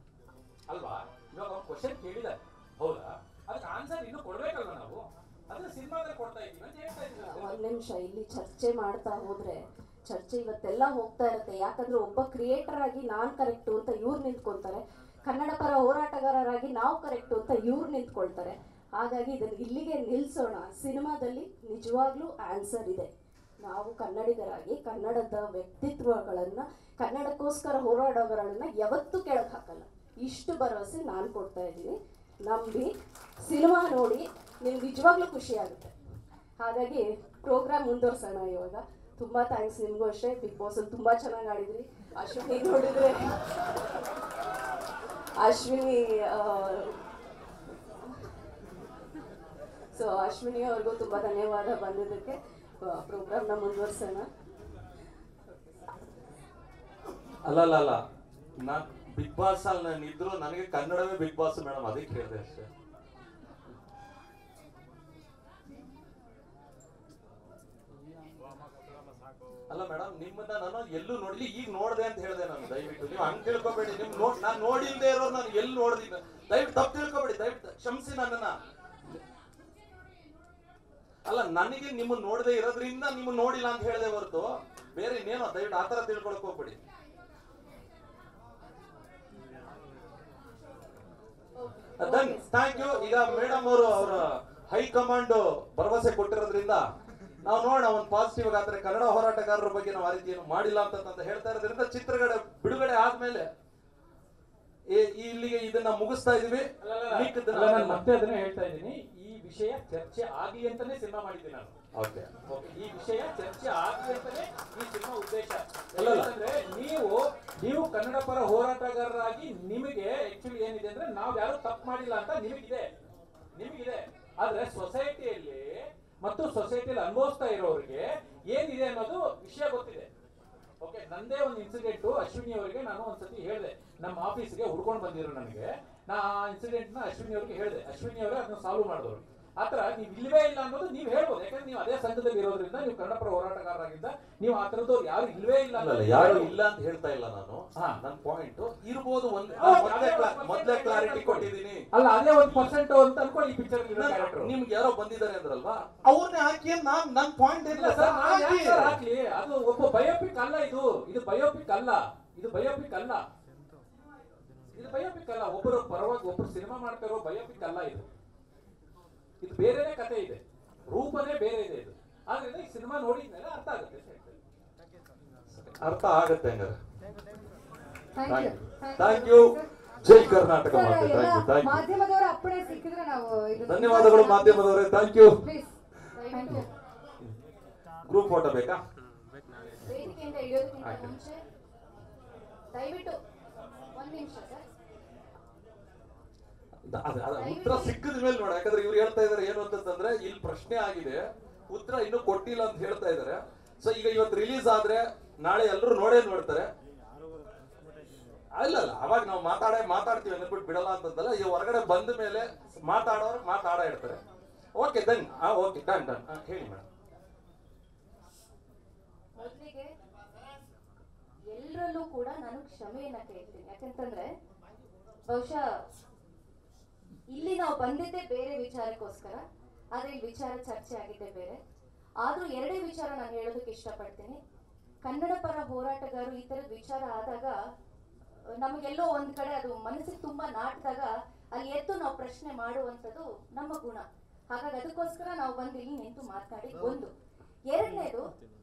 Speaker 6: ಅಲ್ವಾ ಇವಾಗ ಅವ್ನು ಕ್ವಶನ್ ಕೇಳಿದಾನೆ ಹೌದಾ ಅದಕ್ಕೆ ಆನ್ಸರ್ ಇನ್ನು ಕೊಡ್ಬೇಕಲ್ವ ನಾವು ಅದನ್ನ ಸಿನಿಮಾದಲ್ಲಿ ಕೊಡ್ತಾ ಇದೀವಿ ಅಂತ ಹೇಳ್ತಾ ಇದ್ದೀವಿ
Speaker 7: ಒಂದ್ ನಿಮಿಷ ಇಲ್ಲಿ ಚರ್ಚೆ ಮಾಡ್ತಾ ಹೋದ್ರೆ ಚರ್ಚೆ ಇವತ್ತೆಲ್ಲ ಹೋಗ್ತಾ ಇರುತ್ತೆ ಯಾಕಂದ್ರೆ ಒಬ್ಬ ಕ್ರಿಯೇಟರ್ ಆಗಿ ನಾನ್ ಕರೆಕ್ಟು ಅಂತ ಇವ್ರು ನಿಂತ್ಕೊಳ್ತಾರೆ ಕನ್ನಡ ಪರ ಹೋರಾಟಗಾರರಾಗಿ ನಾವು ಕರೆಕ್ಟು ಅಂತ ಇವ್ರು ನಿಂತ್ಕೊಳ್ತಾರೆ ಹಾಗಾಗಿ ಇದನ್ನ ಇಲ್ಲಿಗೆ ನಿಲ್ಸೋಣ ಸಿನಿಮಾದಲ್ಲಿ ನಿಜವಾಗ್ಲೂ ಆನ್ಸರ್ ಇದೆ ನಾವು ಕನ್ನಡಿಗರಾಗಿ ಕನ್ನಡದ ವ್ಯಕ್ತಿತ್ವಗಳನ್ನ ಕನ್ನಡಕ್ಕೋಸ್ಕರ ಹೋರಾಡೋಗಳನ್ನ ಯಾವತ್ತೂ ಕೆಳಗೆ ಹಾಕಲ್ಲ ಇಷ್ಟು ಭರವಸೆ ನಾನು ಕೊಡ್ತಾ ಇದ್ದೀನಿ ನಂಬಿ ಸಿನಿಮಾ ನೋಡಿ ನಿಮ್ಗೆ ನಿಜವಾಗ್ಲೂ ಖುಷಿ ಆಗುತ್ತೆ ಹಾಗಾಗಿ ಪ್ರೋಗ್ರಾಮ್ ಮುಂದುವರ್ಸೋಣ ಇವಾಗ ತುಂಬಾ ಥ್ಯಾಂಕ್ಸ್ ನಿಮಗೂ ಅಷ್ಟೇ ಬಿಗ್ ಬಾಸ್ ಅಲ್ಲಿ ತುಂಬಾ ಚೆನ್ನಾಗಿ ಆಡಿದ್ರಿ ಅಶ್ವಿನಿ ನೋಡಿದ್ರೆ ಅಶ್ವಿನಿ ಸೊ ಅಶ್ವಿನಿ ಅವ್ರಿಗೂ ತುಂಬಾ ಧನ್ಯವಾದ ಬಂದಿದ್ದಕ್ಕೆ ಪ್ರೋಗ್ರಾಮ್ನ ಮುಂದುವರ್ಸೋಣ
Speaker 11: ಅಲ್ಲ ಅಲ್ಲ ಅಲ್ಲ ನಾನ್ ಬಿಗ್ ಬಾಸ್ ಅಲ್ಲಿ ನಾನು ಇದ್ರು ನನಗೆ ಕನ್ನಡವೇ ಬಿಗ್ ಬಾಸ್ ಮೇಡಮ್ ಅದಕ್ಕೆ ಹೇಳಿದೆ ಅಷ್ಟೇ ಅಲ್ಲ ಮೇಡಮ್ ನಿಮ್ಮನ್ನ ನಾನು ಎಲ್ಲೂ ನೋಡ್ಲಿ ಈಗ ನೋಡ್ದೆ ಅಂತ ಹೇಳಿದೆ ನಾನು ದಯವಿಟ್ಟು ನೀವು ಹಂಗ್ ತಿಳ್ಕೊಬೇಡಿ ನಿಮ್ ನೋಡ್ ನಾನು ನೋಡಿಲ್ದೇ ಇರೋ ನಾನು ಎಲ್ಲಿ ನೋಡ್ದಿಲ್ಲ ದಯವಿಟ್ಟು ತಪ್ಪು ತಿಳ್ಕೊಬೇಡಿ ದಯವಿಟ್ಟು ಕ್ಷಮಿಸಿ ನನ್ನನ್ನ ಅಲ್ಲ ನನಗೆ ನಿಮ್ಮ ನೋಡದೆ ಇರೋದ್ರಿಂದ ನಿಮ್ಮ ನೋಡಿಲ್ಲ ಅಂತ ಹೇಳಿದೆ ಹೊರತು ಬೇರೆ ಇನ್ನೇನೋ ದಯವಿಟ್ಟು ಆತರ ತಿಳ್ಕೊಳಕ್ ಹೋಗ್ಬೇಡಿ ಥ್ಯಾಂಕ್ ಯು ಈಗ ಮೇಡಮ್ ಅವರು ಅವರ ಹೈಕಮಾಂಡ್ ಭರವಸೆ ಕೊಟ್ಟಿರೋದ್ರಿಂದ ನಾವು ನೋಡೋಣ ಒಂದು ಪಾಸಿಟಿವ್ ಆದ್ರೆ ಕನ್ನಡ ಹೋರಾಟಗಾರರ ಬಗ್ಗೆ ನಾವು ಆ ರೀತಿ ಏನು ಮಾಡಿಲ್ಲ ಅಂತ ಅಂತ ಹೇಳ್ತಾ ಇರೋದ್ರಿಂದ ಚಿತ್ರಗಡೆ ಬಿಡುಗಡೆ ಆದ್ಮೇಲೆ ಈ- ಈ ಇಲ್ಲಿಗೆ ಇದನ್ನ ಮುಗಿಸ್ತಾ ಇದೀವಿ ಮಿಕ್ಕಿದ್ದನ್ನ
Speaker 2: ಅಲ್ಲ, ನಾನು ಮತ್ತೆ ಅದನ್ನ ಹೇಳ್ತಾ ಇದ್ದೀನಿ ಈ
Speaker 15: ವಿಷಯ ಚರ್ಚೆ ಆಗ್ಲಿ ಅಂತಾನೆ ಸಿನಿಮಾ ಮಾಡಿದ್ದೀನಿ ನಾನು
Speaker 11: ಓಕೆ
Speaker 15: ಓಕೆ ಈ ವಿಷಯ ಚರ್ಚೆ ಆಗ್ಲಿ ಅಂತಾನೆ ಈ ಸಿನಿಮಾ ಉದ್ದೇಶ
Speaker 11: ಅಲ್ಲಲ್ಲ.
Speaker 15: ಯಾಕಂದ್ರೆ ನೀವು ನೀವು ಕನ್ನಡ ಪರ ಹೋರಾಟಗಾರರಾಗಿ ನಿಮಗೆ ಆಕ್ಚುಲಿ ಏನಿದೆ ಅಂದ್ರೆ ನಾವ್ ಯಾರು ತಪ್ಪು ಮಾಡಿಲ್ಲ ಅಂತ ನಿಮಗಿದೆ ನಿಮಗಿದೆ ಆದ್ರೆ ಸೊಸೈಟಿಯಲ್ಲಿ ಮತ್ತು ಸೊಸೈಟಿಯಲ್ಲಿ ಅನುಭವಿಸ್ತಾ ಇರೋರಿಗೆ ಏನಿದೆ ಅನ್ನೋದು ವಿಷಯ ಗೊತ್ತಿದೆ ಓಕೆ ನಂದೇ ಒಂದು ಇನ್ಸಿಡೆಂಟ್ ಅಶ್ವಿನಿ ಅವರಿಗೆ ನಾನು ಒಂದ್ಸತಿ ಹೇಳಿದೆ ನಮ್ಮ ಆಫೀಸ್ಗೆ ಹುಡ್ಕೊಂಡು ಬಂದಿದ್ರು ನನಗೆ ನಾ ಆ ಇನ್ಸಿಡೆಂಟ್ ನ ಅಶ್ವಿನಿ ಅವ್ರಿಗೆ ಹೇಳಿದೆ ಅಶ್ವಿನಿ ಅವರೇ ಅದನ್ನ ಸಾಲ್ವ್ ಮಾಡಿದವರು ಆತರ ನೀವು ಇಲ್ವೇ ಇಲ್ಲ ಅನ್ನೋದು ನೀವು ಹೇಳ್ಬೋದು ಯಾಕಂದ್ರೆ ನೀವು ಅದೇ ಸಂಘದಲ್ಲಿ ಇರೋದ್ರಿಂದ ನೀವು ಕನ್ನಡ ಪರ ಹೋರಾಟಗಾರರಾಗಿದ್ದ ನೀವು ಆ ತರದವ್ರು ಯಾರು ಇಲ್ವೇ ಇಲ್ಲ
Speaker 11: ಅಲ್ಲ
Speaker 15: ಅನ್ನೋದು
Speaker 11: ಯಾರು
Speaker 15: ಹೇಳ್ಬೋದು.
Speaker 11: ಇಲ್ಲ ಅಂತ ಹೇಳ್ತಾ ಇಲ್ಲ ನಾನು ನನ್ನ ಪಾಯಿಂಟ್ ಇರ್ಬೋದು ಒಂದ್
Speaker 15: ಹಾ,
Speaker 11: ಮೊದ್ಲೇ
Speaker 15: ಅದೇ
Speaker 11: ಕ್ಲಾ-
Speaker 15: ಒಂದು
Speaker 11: ಮೊದ್ಲೇ
Speaker 15: percent
Speaker 11: ಕ್ಲಾರಿಟಿ
Speaker 15: ಅನ್ಕೊಳ್ಳಿ.
Speaker 11: ಕೊಟ್ಟಿದ್ದೀನಿ
Speaker 15: ಅಲ್ಲ ಅದೇ ಒಂದು ಪರ್ಸೆಂಟ್ ಅಂತ ಅನ್ಕೊಳ್ಳಿ ಈ ಪಿಕ್ಚರ್ ಕ್ಯಾರೆಕ್ಟರ್
Speaker 11: ನಿಮ್ಗೆ ಯಾರೋ ಬಂದಿದ್ದಾರೆ ಅಂದ್ರಲ್ವಾ ಅವ್ರನ್ನೇ ಹಾಕಿ ಅಂತ ನಾನ್ ನನ್ ಪಾಯಿಂಟ್
Speaker 15: ಇಲ್ಲ ಸರ್ ನಾನ್ ಯಾಕೆ ಸರ್ ಹಾಕ್ಲಿ ಅದು ಒಬ್ಬ ಬಯೋಪಿಕ್ ಅಲ್ಲ ಇದು ಇದು ಬಯೋಪಿಕ್ ಅಲ್ಲ ಇದು ಬಯೋಪಿಕ್ ಅಲ್ಲ ಇದು ಬಯೋಪಿಕ್ ಅಲ್ಲ ಒಬ್ಬರು ಪರವಾಗಿ ಒಬ್ಬರು ಸಿನಿಮಾ ಮಾಡ್ತಾ ಇರೋ ಬಯೋಪಿಕ್ ಅಲ್ಲ ಇದು ಇದು ಬೇರೆನೇ ಕತೆ ಇದೆ ರೂಪನೇ ಬೇರೆ ಇದೆ ಇದು ಆದ್ರಿಂದ ಈ ಸಿನಿಮಾ ನೋಡಿದ್ಮೇಲೆ ಅರ್ಥ ಆಗುತ್ತೆ ಅಂತ ಹೇಳ್ತಾರೆ.
Speaker 11: ಅರ್ಥ ಆಗತ್ತೆ ಹಂಗಾರೆ
Speaker 1: Thank you.
Speaker 11: ಥ್ಯಾಂಕ್ ಯು ಜೈ ಕರ್ನಾಟಕ
Speaker 1: ಸರ್,
Speaker 11: ಮಾತೆ
Speaker 1: ಎಲ್ಲ
Speaker 11: ಥ್ಯಾಂಕ್ ಯು ಥ್ಯಾಂಕ್ ಯು
Speaker 1: ಮಾಧ್ಯಮದವರ ಅಪ್ಪಣೆ ಸಿಕ್ಕಿದ್ರೆ ನಾವು ಇದು
Speaker 11: ಧನ್ಯವಾದಗಳು ಮಾಧ್ಯಮದವರೇ thank you
Speaker 1: Please. Thank you.
Speaker 11: Group photo ಬೇಕಾ
Speaker 14: ವೇದಿಕೆಯಿಂದ ಇಳಿಯೋದಕ್ಕಿಂತ
Speaker 11: ಆಯ್ತು.
Speaker 14: ಮುಂಚೆ ದಯವಿಟ್ಟು ಒಂದ್ ನಿಮಿಷ ಸರ್
Speaker 11: ಅದ- ಅದ- ಅದ ಉತ್ತರ ಸಿಕ್ಕಿದ ಮೇಲೆ ನೋಡ ಯಾಕಂದ್ರೆ ಇವ್ರು ಹೇಳ್ತಾ ಇದಾರೆ ಏನು ಅಂತಂದ್ರೆ ಇಲ್ಲಿ ಪ್ರಶ್ನೆ ಆಗಿದೆ ಉತ್ತರ ಇನ್ನೂ ಕೊಟ್ಟಿಲ್ಲ ಅಂತ ಹೇಳ್ತಾ ಇದಾರೆ ಸೊ ಈಗ ಇವತ್ತು ರಿಲೀಸ್ ಆದ್ರೆ ನಾಳೆ ಎಲ್ಲರೂ ನೋಡೇ ನೋಡ್ತಾರೆ ಅಲ್ಲ ಅಲ್ಲ ಅವಾಗ ನಾವು ಮಾತಾಡೇ ಮಾತಾಡ್ತೀವಿ ಅಂದ್ಬಿಟ್ಟು ಬಿಡಲ್ಲ ಅಂತಂದಲ್ಲ ಈ ಹೊರಗಡೆ ಬಂದ ಮೇಲೆ ಮಾತಾಡೋರು ಮಾತಾಡ ಇರ್ತಾರೆ okay done okay done done ಹೇಳಿ ಮೇಡಮ್
Speaker 14: ಮೊದಲಿಗೆ ಎಲ್ಲರಲ್ಲೂ ಕೂಡ ನಾನು ಕ್ಷಮೆಯನ್ನ ಕೇಳ್ತೀನಿ ಯಾಕಂತಂದ್ರೆ ಬಹುಶಃ ಇಲ್ಲಿ ನಾವು ಬಂದಿದ್ದೇ ಬೇರೆ ವಿಚಾರಕ್ಕೋಸ್ಕರ ಆದ್ರೆ ಇಲ್ಲಿ ವಿಚಾರ ಚರ್ಚೆ ಆಗಿದ್ದೇ ಬೇರೆ ಆದ್ರೂ ಎರಡೇ ವಿಚಾರ ನಾನು ಹೇಳೋದಕ್ಕೆ ಇಷ್ಟಪಡ್ತೀನಿ ಕನ್ನಡ ಪರ ಹೋರಾಟಗಾರರು ಈ ತರದ ವಿಚಾರ ಆದಾಗ ಅಹ್, ನಮಗೆಲ್ಲೋ ಒಂದ್ ಕಡೆ ಅದು ಮನಸ್ಸಿಗೆ ತುಂಬಾ ನಾಟಿದಾಗ ಅಲ್ಲಿ ಎದ್ದು ನಾವು ಪ್ರಶ್ನೆ ಮಾಡುವಂಥದ್ದು ನಮ್ಮ ಗುಣ ಹಾಗಾಗಿ ಅದಕ್ಕೋಸ್ಕರ ನಾವು ಬಂದು ಇಲ್ಲಿ ನಿಂತು ಮಾತನಾಡಿ ಒಂದು ಎರಡನೇದು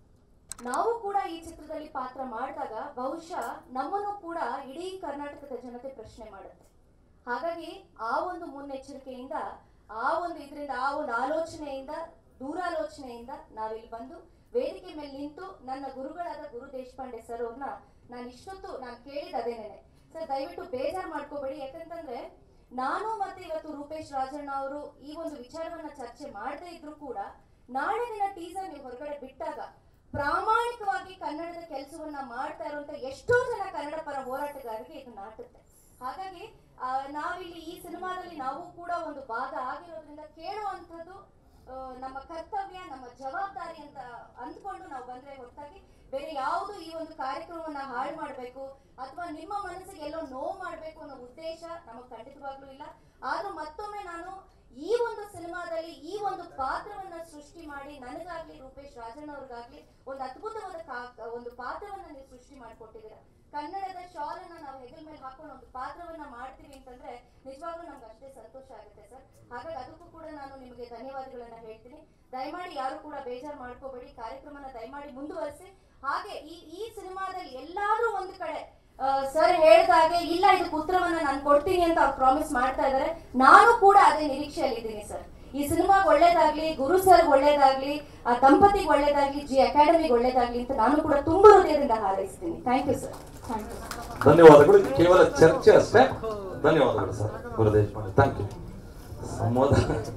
Speaker 14: ನಾವು ಕೂಡ ಈ ಚಿತ್ರದಲ್ಲಿ ಪಾತ್ರ ಮಾಡಿದಾಗ ಬಹುಶಃ ನಮ್ಮನ್ನು ಕೂಡ ಇಡೀ ಕರ್ನಾಟಕದ ಜನತೆ ಪ್ರಶ್ನೆ ಮಾಡುತ್ತೆ ಹಾಗಾಗಿ ಆ ಒಂದು ಮುನ್ನೆಚ್ಚರಿಕೆಯಿಂದ ಆ ಒಂದು ಇದರಿಂದ ಆ ಒಂದು ಆಲೋಚನೆಯಿಂದ ದೂರಾಲೋಚನೆಯಿಂದ ನಾವಿಲ್ಲಿ ಬಂದು ವೇದಿಕೆ ಮೇಲೆ ನಿಂತು ನನ್ನ ಗುರುಗಳಾದ ಗುರು ದೇಶಪಾಂಡೆ ಸರ್ ಅವ್ರನ್ನ ನಾನು ಇಷ್ಟೊತ್ತು ನಾನು ಕೇಳಿದ ಅದೇನೇನೆ ಸರ್ ದಯವಿಟ್ಟು ಬೇಜಾರು ಮಾಡ್ಕೋಬೇಡಿ ಯಾಕಂತಂದ್ರೆ ನಾನು ಮತ್ತೆ ಇವತ್ತು ರೂಪೇಶ್ ರಾಜಣ್ಣ ಅವರು ಈ ಒಂದು ವಿಚಾರವನ್ನ ಚರ್ಚೆ ಮಾಡದೇ ಇದ್ರು ಕೂಡ ನಾಳೆ ದಿನ ಟೀಸರ್ ನೀವು ಹೊರಗಡೆ ಬಿಟ್ಟಾಗ ಪ್ರಾಮಾಣಿಕವಾಗಿ ಕನ್ನಡದ ಕೆಲಸವನ್ನ ಮಾಡ್ತಾ ಇರುವಂತ ಎಷ್ಟೋ ಜನ ಕನ್ನಡ ಪರ ಹೋರಾಟಗಾರರಿಗೆ ಇದು ನಾಟುತ್ತೆ ಹಾಗಾಗಿ ಆ, ನಾವಿಲ್ಲಿ ಈ ಸಿನಿಮಾದಲ್ಲಿ ನಾವು ಕೂಡ ಒಂದು ಭಾಗ ಆಗಿರೋದ್ರಿಂದ ಕೇಳುವಂಥದ್ದು ಆ, ನಮ್ಮ ಕರ್ತವ್ಯ ನಮ್ಮ ಜವಾಬ್ದಾರಿ ಅಂತ ಅಂದ್ಕೊಂಡು ನಾವು ಬಂದ್ರೆ ಹೊರತಾಗಿ ಬೇರೆ ಯಾವುದು ಈ ಒಂದು ಕಾರ್ಯಕ್ರಮವನ್ನ ಹಾಳು ಮಾಡಬೇಕು ಅಥವಾ ನಿಮ್ಮ ಮನಸ್ಸಿಗೆ ಎಲ್ಲೋ ನೋವು ಮಾಡಬೇಕು ಅನ್ನೋ ಉದ್ದೇಶ ನಮಗೆ ಖಂಡಿತವಾಗ್ಲೂ ಇಲ್ಲ ಆದ್ರೂ ಮತ್ತೊಮ್ಮೆ ನಾನು ಈ ಒಂದು ಸಿನಿಮಾದಲ್ಲಿ ಈ ಒಂದು ಪಾತ್ರವನ್ನ ಸೃಷ್ಟಿ ಮಾಡಿ ನನಗಾಗ್ಲಿ ರೂಪೇಶ್ ರಾಜಣ್ಣ ಅವ್ರಿಗಾಗ್ಲಿ ಒಂದು ಅದ್ಭುತವಾದ ಕಾ- ಒಂದು ಪಾತ್ರವನ್ನ ನೀವು ಸೃಷ್ಟಿ ಮಾಡಿಕೊಟ್ಟಿದ್ದೀರಾ ಕನ್ನಡದ ಶಾಲನ್ನ ನಾವು ಹೆಗಲ ಮೇಲೆ ಹಾಕೊಂಡು ಒಂದು ಪಾತ್ರವನ್ನ ಮಾಡ್ತೀವಿ ಅಂತಂದ್ರೆ ನಿಜವಾಗ್ಲೂ ನಮ್ಗೆ ಅಷ್ಟೇ ಸಂತೋಷ ಆಗುತ್ತೆ ಸರ್ ಹಾಗಾಗಿ ಅದಕ್ಕೂ ಕೂಡ ನಾನು ನಿಮಗೆ ಧನ್ಯವಾದಗಳನ್ನ ಹೇಳ್ತೀನಿ ದಯಮಾಡಿ ಯಾರು ಕೂಡ ಬೇಜಾರು ಮಾಡ್ಕೋಬೇಡಿ ಕಾರ್ಯಕ್ರಮನ ದಯಮಾಡಿ ಮುಂದುವರಿಸಿ ಹಾಗೆ ಈ ಈ ಸಿನಿಮಾದಲ್ಲಿ ಎಲ್ಲಾದ್ರೂ ಒಂದು ಕಡೆ ಸರ್ ಹೇಳಿದಾಗೆ ಇಲ್ಲ ಇದಕ್ಕೆ ಉತ್ತರವನ್ನ ನಾನು ಕೊಡ್ತೀನಿ ಅಂತ ಅವ್ರು ಪ್ರಾಮಿಸ್ ಮಾಡ್ತಾ ಇದ್ದಾರೆ ನಾನು ಕೂಡ ಅದೇ ನಿರೀಕ್ಷೆಯಲ್ಲಿ ಇದ್ದೀನಿ ಸರ್ ಈ ಸಿನಿಮಾಗೆ ಒಳ್ಳೇದಾಗ್ಲಿ ಗುರು ಸರ್ ಒಳ್ಳೇದಾಗ್ಲಿ ಆ ದಂಪತಿಗೆ ಒಳ್ಳೇದಾಗ್ಲಿ ಜಿ ಅಕಾಡೆಮಿಗೆ ಒಳ್ಳೇದಾಗ್ಲಿ ಅಂತ ನಾನು ಕೂಡ ತುಂಬಾ ಹೃದಯದಿಂದ ಹಾರೈಸ್ತೀನಿ thank you sir thank you
Speaker 11: ಧನ್ಯವಾದಗಳು ಇದು ಕೇವಲ ಚರ್ಚೆ ಅಷ್ಟೇ ಧನ್ಯವಾದಗಳು sir Gurudesh Pande thank you ಸಂವಾದ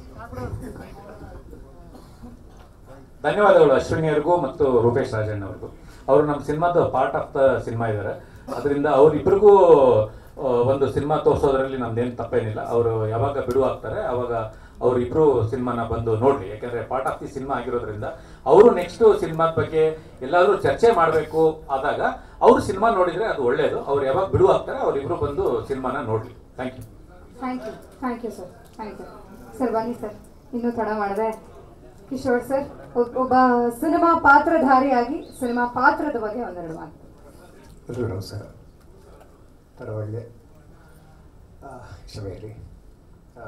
Speaker 15: ಧನ್ಯವಾದಗಳು ಅಶ್ವಿನಿ ಅವ್ರಿಗೂ ಮತ್ತು ರೂಪೇಶ್ ರಾಜಣ್ಣ ಅವ್ರಿಗೂ ಅವರು ನಮ್ಮ ಸಿನಿಮಾದ ಪಾರ್ಟ್ ಆಫ್ ದ ಸಿನಿಮಾ ಇದ್ದಾರೆ ಅದರಿಂದ ಅವರಿಬ್ಬರಿಗೂ ಒಂದು ಸಿನಿಮಾ ತೋರಿಸೋದ್ರಲ್ಲಿ ನಮ್ದೇನು ತಪ್ಪೇನಿಲ್ಲ ಅವರು ಯಾವಾಗ ಬಿಡುವು ಆಗ್ತಾರೆ ಅವಾಗ ಅವರಿಬ್ರು ಸಿನಿಮಾನ ಬಂದು ನೋಡ್ಲಿ ಯಾಕಂದ್ರೆ ಪಾರ್ಟ್ ಆಫ್ ದಿ ಸಿನಿಮಾ ಆಗಿರೋದ್ರಿಂದ ಅವರು ನೆಕ್ಸ್ಟ್ ಸಿನಿಮಾದ ಬಗ್ಗೆ ಎಲ್ಲಾದ್ರೂ ಚರ್ಚೆ ಮಾಡಬೇಕು ಆದಾಗ ಅವರು ಸಿನಿಮಾ ನೋಡಿದ್ರೆ ಅದು ಒಳ್ಳೇದು ಅವ್ರು ಯಾವಾಗ ಬಿಡುವು ಆಗ್ತಾರೆ ಅವರಿಬ್ರು ಬಂದು ಸಿನಿಮಾನ ನೋಡ್ಲಿ thank you
Speaker 1: thank you thank you sir thank you sir ಬನ್ನಿ ಸರ್ ಇನ್ನೂ ತಡ ಮಾಡಿದೆ ಕಿಶೋರ್ ಸರ್ ಒಬ್- ಒಬ್ಬ ಸಿನಿಮಾ ಪಾತ್ರಧಾರಿಯಾಗಿ ಸಿನಿಮಾ ಪಾತ್ರದ ಬಗ್ಗೆ ಒಂದೆರಡು ಮಾತು
Speaker 16: ಎಲ್ರಿಗೂ ನಮಸ್ಕಾರ ತಡವಾಗಿದೆ ಆ, ಕ್ಷಮೆ ಇರಲಿ ಆ,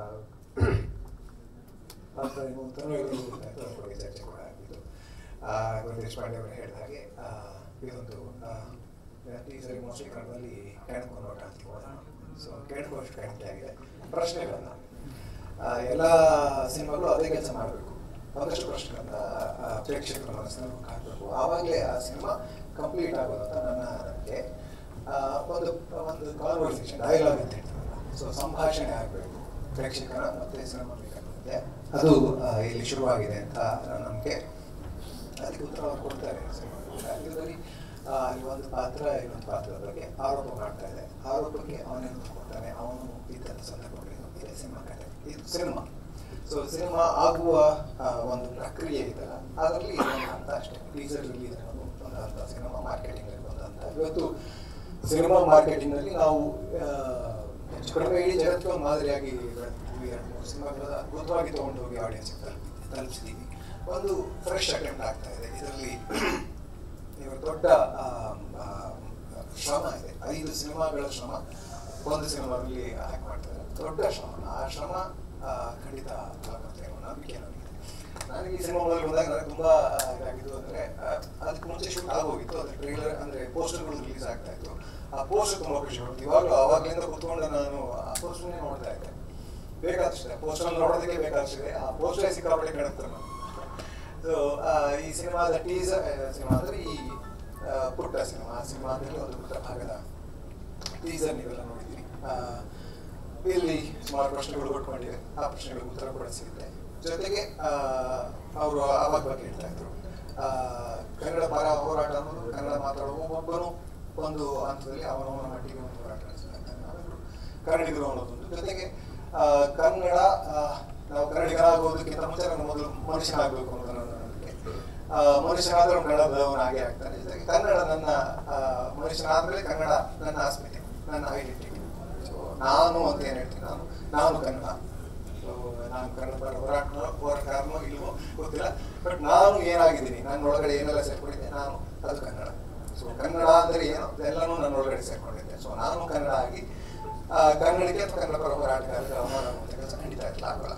Speaker 16: ಪಾತ್ರ ಏನು ಅಂತಲೂ ಇದು ಅದ್ರ ಬಗ್ಗೆ ಚರ್ಚೆ ಕೂಡ ಆಗಿದ್ದು ಆ, ಗುರು ದೇಶಪಾಂಡೆ ಅವರು ಹೇಳಿದ ಹಾಗೆ ಆ, ಇದೊಂದು ಆ, ಈ ಸರಿ ಮೋಸ್ಟ್ಲಿ ಕನ್ನಡದಲ್ಲಿ ಕೆಣಕು ನೋಟ ಅಂತ ಹೋದ ಸೊ ಕೆಣಕು ಅಷ್ಟು ಕೆಣಕೆ ಆಗಿದೆ ಪ್ರಶ್ನೆಗಳನ್ನ ಆ, ಎಲ್ಲ ಸಿನಿಮಾಗಳು ಅದೇ ಕೆಲಸ ಮಾಡಬೇಕು ಒಂದಷ್ಟು ಪ್ರಶ್ನೆಗಳನ್ನ ಆ, ಪ್ರೇಕ್ಷಕರ ಮನಸ್ಸಿನಲ್ಲಿ ಹಾಕಬೇಕು ಆವಾಗಲೇ ಆ ಸಿನಿಮಾ ಕಂಪ್ಲೀಟ್ ಆಗೋದು ಅಂತ ನನ್ನ ನಂಬಿಕೆ ಆ, ಒಂದು ಒಂದು ಕಾನ್ವರ್ಸೇಷನ್ ಡೈಲಾಗ್ ಅಂತ ಹೇಳ್ತಾರಲ್ಲ ಸೊ ಸಂಭಾಷಣೆ ಆಗಬೇಕು ಪ್ರೇಕ್ಷಕರ ಮತ್ತೆ ಸಿನಿಮಾ ಮಧ್ಯೆ ಅದು ಆ, ಇಲ್ಲಿ ಶುರುವಾಗಿದೆ ಅಂತ ನನ್ನ ನಂಬಿಕೆ ಅದಕ್ಕೆ ಉತ್ತರ ಅವ್ರು ಕೊಡ್ತಾರೆ ಸಿನಿಮಾದಲ್ಲಿ. ಅಲ್ಲಿ ಬರೀ ಆ, ಅಲ್ಲಿ ಒಂದು ಪಾತ್ರ ಇನ್ನೊಂದು ಪಾತ್ರದ ಬಗ್ಗೆ ಆರೋಪ ಮಾಡ್ತಾ ಇದೆ ಆರೋಪಕ್ಕೆ ಅವನೇನು ಕೊಡ್ತಾನೆ ಅವನು ಇದ್ದಂಥ ಸಂದರ್ಭಗಳೇನು ಇದೆ ಸಿನಿಮಾ ಕಥೆ ಇದು ಸಿನಿಮಾ ಸೊ ಸಿನಿಮಾ ಆಗುವ ಆ, ಒಂದು ಪ್ರಕ್ರಿಯೆ ಇದೆಯಲ್ಲ ಅದರಲ್ಲಿ ಇದೊಂದು ಹಂತ ಅಷ್ಟೇ ಟೀಸರ್ ರಿಲೀಸ್ ಅನ್ನೋದು ಒಂದು ಹಂತ ಸಿನಿಮಾ ಮಾರ್ಕೆಟಿಂಗ್ ಒಂದು ಹಂತ ಇವತ್ತು ಸಿನಿಮಾ ಮಾರ್ಕೆಟಿಂಗ್ನಲ್ಲಿ ನಾವು ಆ, ಹೆಚ್ಚು ಕಡಿಮೆ ಇಡೀ ಜಗತ್ತಿಗೆ ಒಂದು ಮಾದರಿಯಾಗಿ ಬೆಳೆದಿದ್ದೀವಿ ಎರಡು ಮೂರು ಸಿನಿಮಾಗಳ ಅದ್ಭುತವಾಗಿ ತೊಗೊಂಡು ಹೋಗಿ ಆಡಿಯನ್ಸ್ ತಲುಪಿಸಿದ್ದೀವಿ ಒಂದು ಫ್ರೆಶ್ ಅಟೆಂಪ್ಟ್ ಆಗ್ತಾ ಇದೆ ಇದರಲ್ಲಿ ಇವರು ದೊಡ್ಡ ಆ, ಆ, ಶ್ರಮ ಇದೆ ಐದು ಸಿನಿಮಾಗಳ ಶ್ರಮ ಒಂದು ಸಿನಿಮಾದಲ್ಲಿ ಆ್ಯಕ್ಟ್ ಮಾಡ್ತಾರೆ ದೊಡ್ಡ ಶ್ರಮ ಆ ಶ್ರಮ ಆ, ಖಂಡಿತ ಆಗುತ್ತೆ ಅನ್ನೋ ನಂಬಿಕೆ ನನಗಿದೆ ನನಗೆ ಈ ಸಿನಿಮಾ ಮೊದಲು ಬಂದಾಗ ನನಗೆ ತುಂಬ ಇದಾಗಿದ್ದು ಅಂದರೆ ಅದಕ್ಕೆ ಮುಂಚೆ ಶೂಟ್ ಆಗೋಗಿತ್ತು ಅದು ಟ್ರೈಲರ್ ಅಂದರೆ ಪೋಸ್ಟರ್ಗಳು ರಿಲೀಸ್ ಆಗ್ತಾ ಇತ್ತು ಆ ಪೋಸ್ಟರ್ ತುಂಬ ಖುಷಿ ಕೊಡ್ತು ಇವಾಗಲೂ ಆವಾಗಲಿಂದ ಕೂತ್ಕೊಂಡು ನಾನು ಆ ಪೋಸ್ಟರ್ನೇ ನೋಡ್ತಾ ಇದ್ದೆ ಬೇಕಾದಷ್ಟಿದೆ ಪೋಸ್ಟರ್ ನೋಡೋದಕ್ಕೆ ಬೇಕಾದಷ್ಟಿದೆ ಆ ಪೋಸ್ಟರ್ ಸಿಕ್ಕಾಪಟ್ಟೆ ಕಾಣುತ್ತೆ ನಾನು ಸೊ ಈ ಸಿನಿಮಾದ ಟೀಸರ್ ಸಿನಿಮಾ ಅಂದರೆ ಈ ಆ, ಪುಟ್ಟ ಸಿನಿಮಾ ಆ ಸಿನಿಮಾದಲ್ಲಿ ಒಂದು ಪುಟ್ಟ ಭಾಗದ ಟೀಸರ್ ನೀವೆಲ್ಲ ನೋಡಿದ್ದೀರಿ ಆ, ಇಲ್ಲಿ ಸುಮಾರು ಪ್ರಶ್ನೆಗಳು ಕೊಟ್ಕೊಂಡಿವೆ ಆ ಪ್ರಶ್ನೆಗಳಿಗೆ ಉತ್ತರ ಕೂಡ ಸಿಗುತ್ತೆ ಜೊತೆಗೆ ಅವರು ಅವಾಗ ಬಗ್ಗೆ ಹೇಳ್ತಾ ಇದ್ರು ಆ, ಕನ್ನಡ ಪರ ಹೋರಾಟ ಅನ್ನೋದು ಕನ್ನಡ ಮಾತಾಡುವ ಒಬ್ಬೊಬ್ಬನು ಒಂದು ಹಂತದಲ್ಲಿ ಅವನವನ ಮಟ್ಟಿಗೆ ಒಂದು ಹೋರಾಟ ನಡೆಸ್ತಾರೆ ನಾವೆಲ್ಲರೂ ಕನ್ನಡಿಗರು ಅನ್ನೋದೊಂದು ಜೊತೆಗೆ ಆ, ಕನ್ನಡ ಆ, ನಾವು ಕನ್ನಡಿಗರಾಗೋದಕ್ಕಿಂತ ಮುಂಚೆ ನಾನು ಮೊದಲು ಮನುಷ್ಯನಾಗಬೇಕು ಅನ್ನೋದು ನನ್ನ ನಂಬಿಕೆ ಆ, ಮನುಷ್ಯನಾದ್ರೂ ಕನ್ನಡದವನಾಗಿ ಆಗ್ತಾನೆ ಜೊತೆಗೆ ಕನ್ನಡ ನನ್ನ ಆ, ಮನುಷ್ಯನಾದ್ಮೇಲೆ ಕನ್ನಡ ನನ್ನ ಅಸ್ಮಿತೆ ನನ್ನ ಐಡೆಂಟಿಟಿ ಸೊ ನಾನು ಅಂತ ಏನು ಹೇಳ್ತೀನಿ ನಾನು ನಾನು ಕನ್ನಡ ಸೊ ನಾನು ಕನ್ನಡ ಪರ ಹೋರಾಟ ಹೋರಾಟಗಾರನೋ ಇಲ್ವೋ ಗೊತ್ತಿಲ್ಲ ಬಟ್ ನಾನು ಏನಾಗಿದ್ದೀನಿ ನನ್ನ ಒಳಗಡೆ ಏನೆಲ್ಲ ಸೇರ್ಕೊಂಡಿದ್ದೆ ನಾನು ಅದು ಕನ್ನಡ ಸೊ ಕನ್ನಡ ಅಂದರೆ ಏನು ಎಲ್ಲನೂ ನನ್ನ ಒಳಗಡೆ ಸೇರ್ಕೊಂಡಿದ್ದೆ ಸೊ ನಾನು ಕನ್ನಡ ಆಗಿ ಆ, ಕನ್ನಡಕ್ಕೆ ಅಥವಾ ಕನ್ನಡ ಪರ ಹೋರಾಟಗಾರರ ಅವಮಾನ ಮಾಡುವಂಥ ಕೆಲಸ ಖಂಡಿತ ಇಲ್ಲ ಆಗೋಲ್ಲ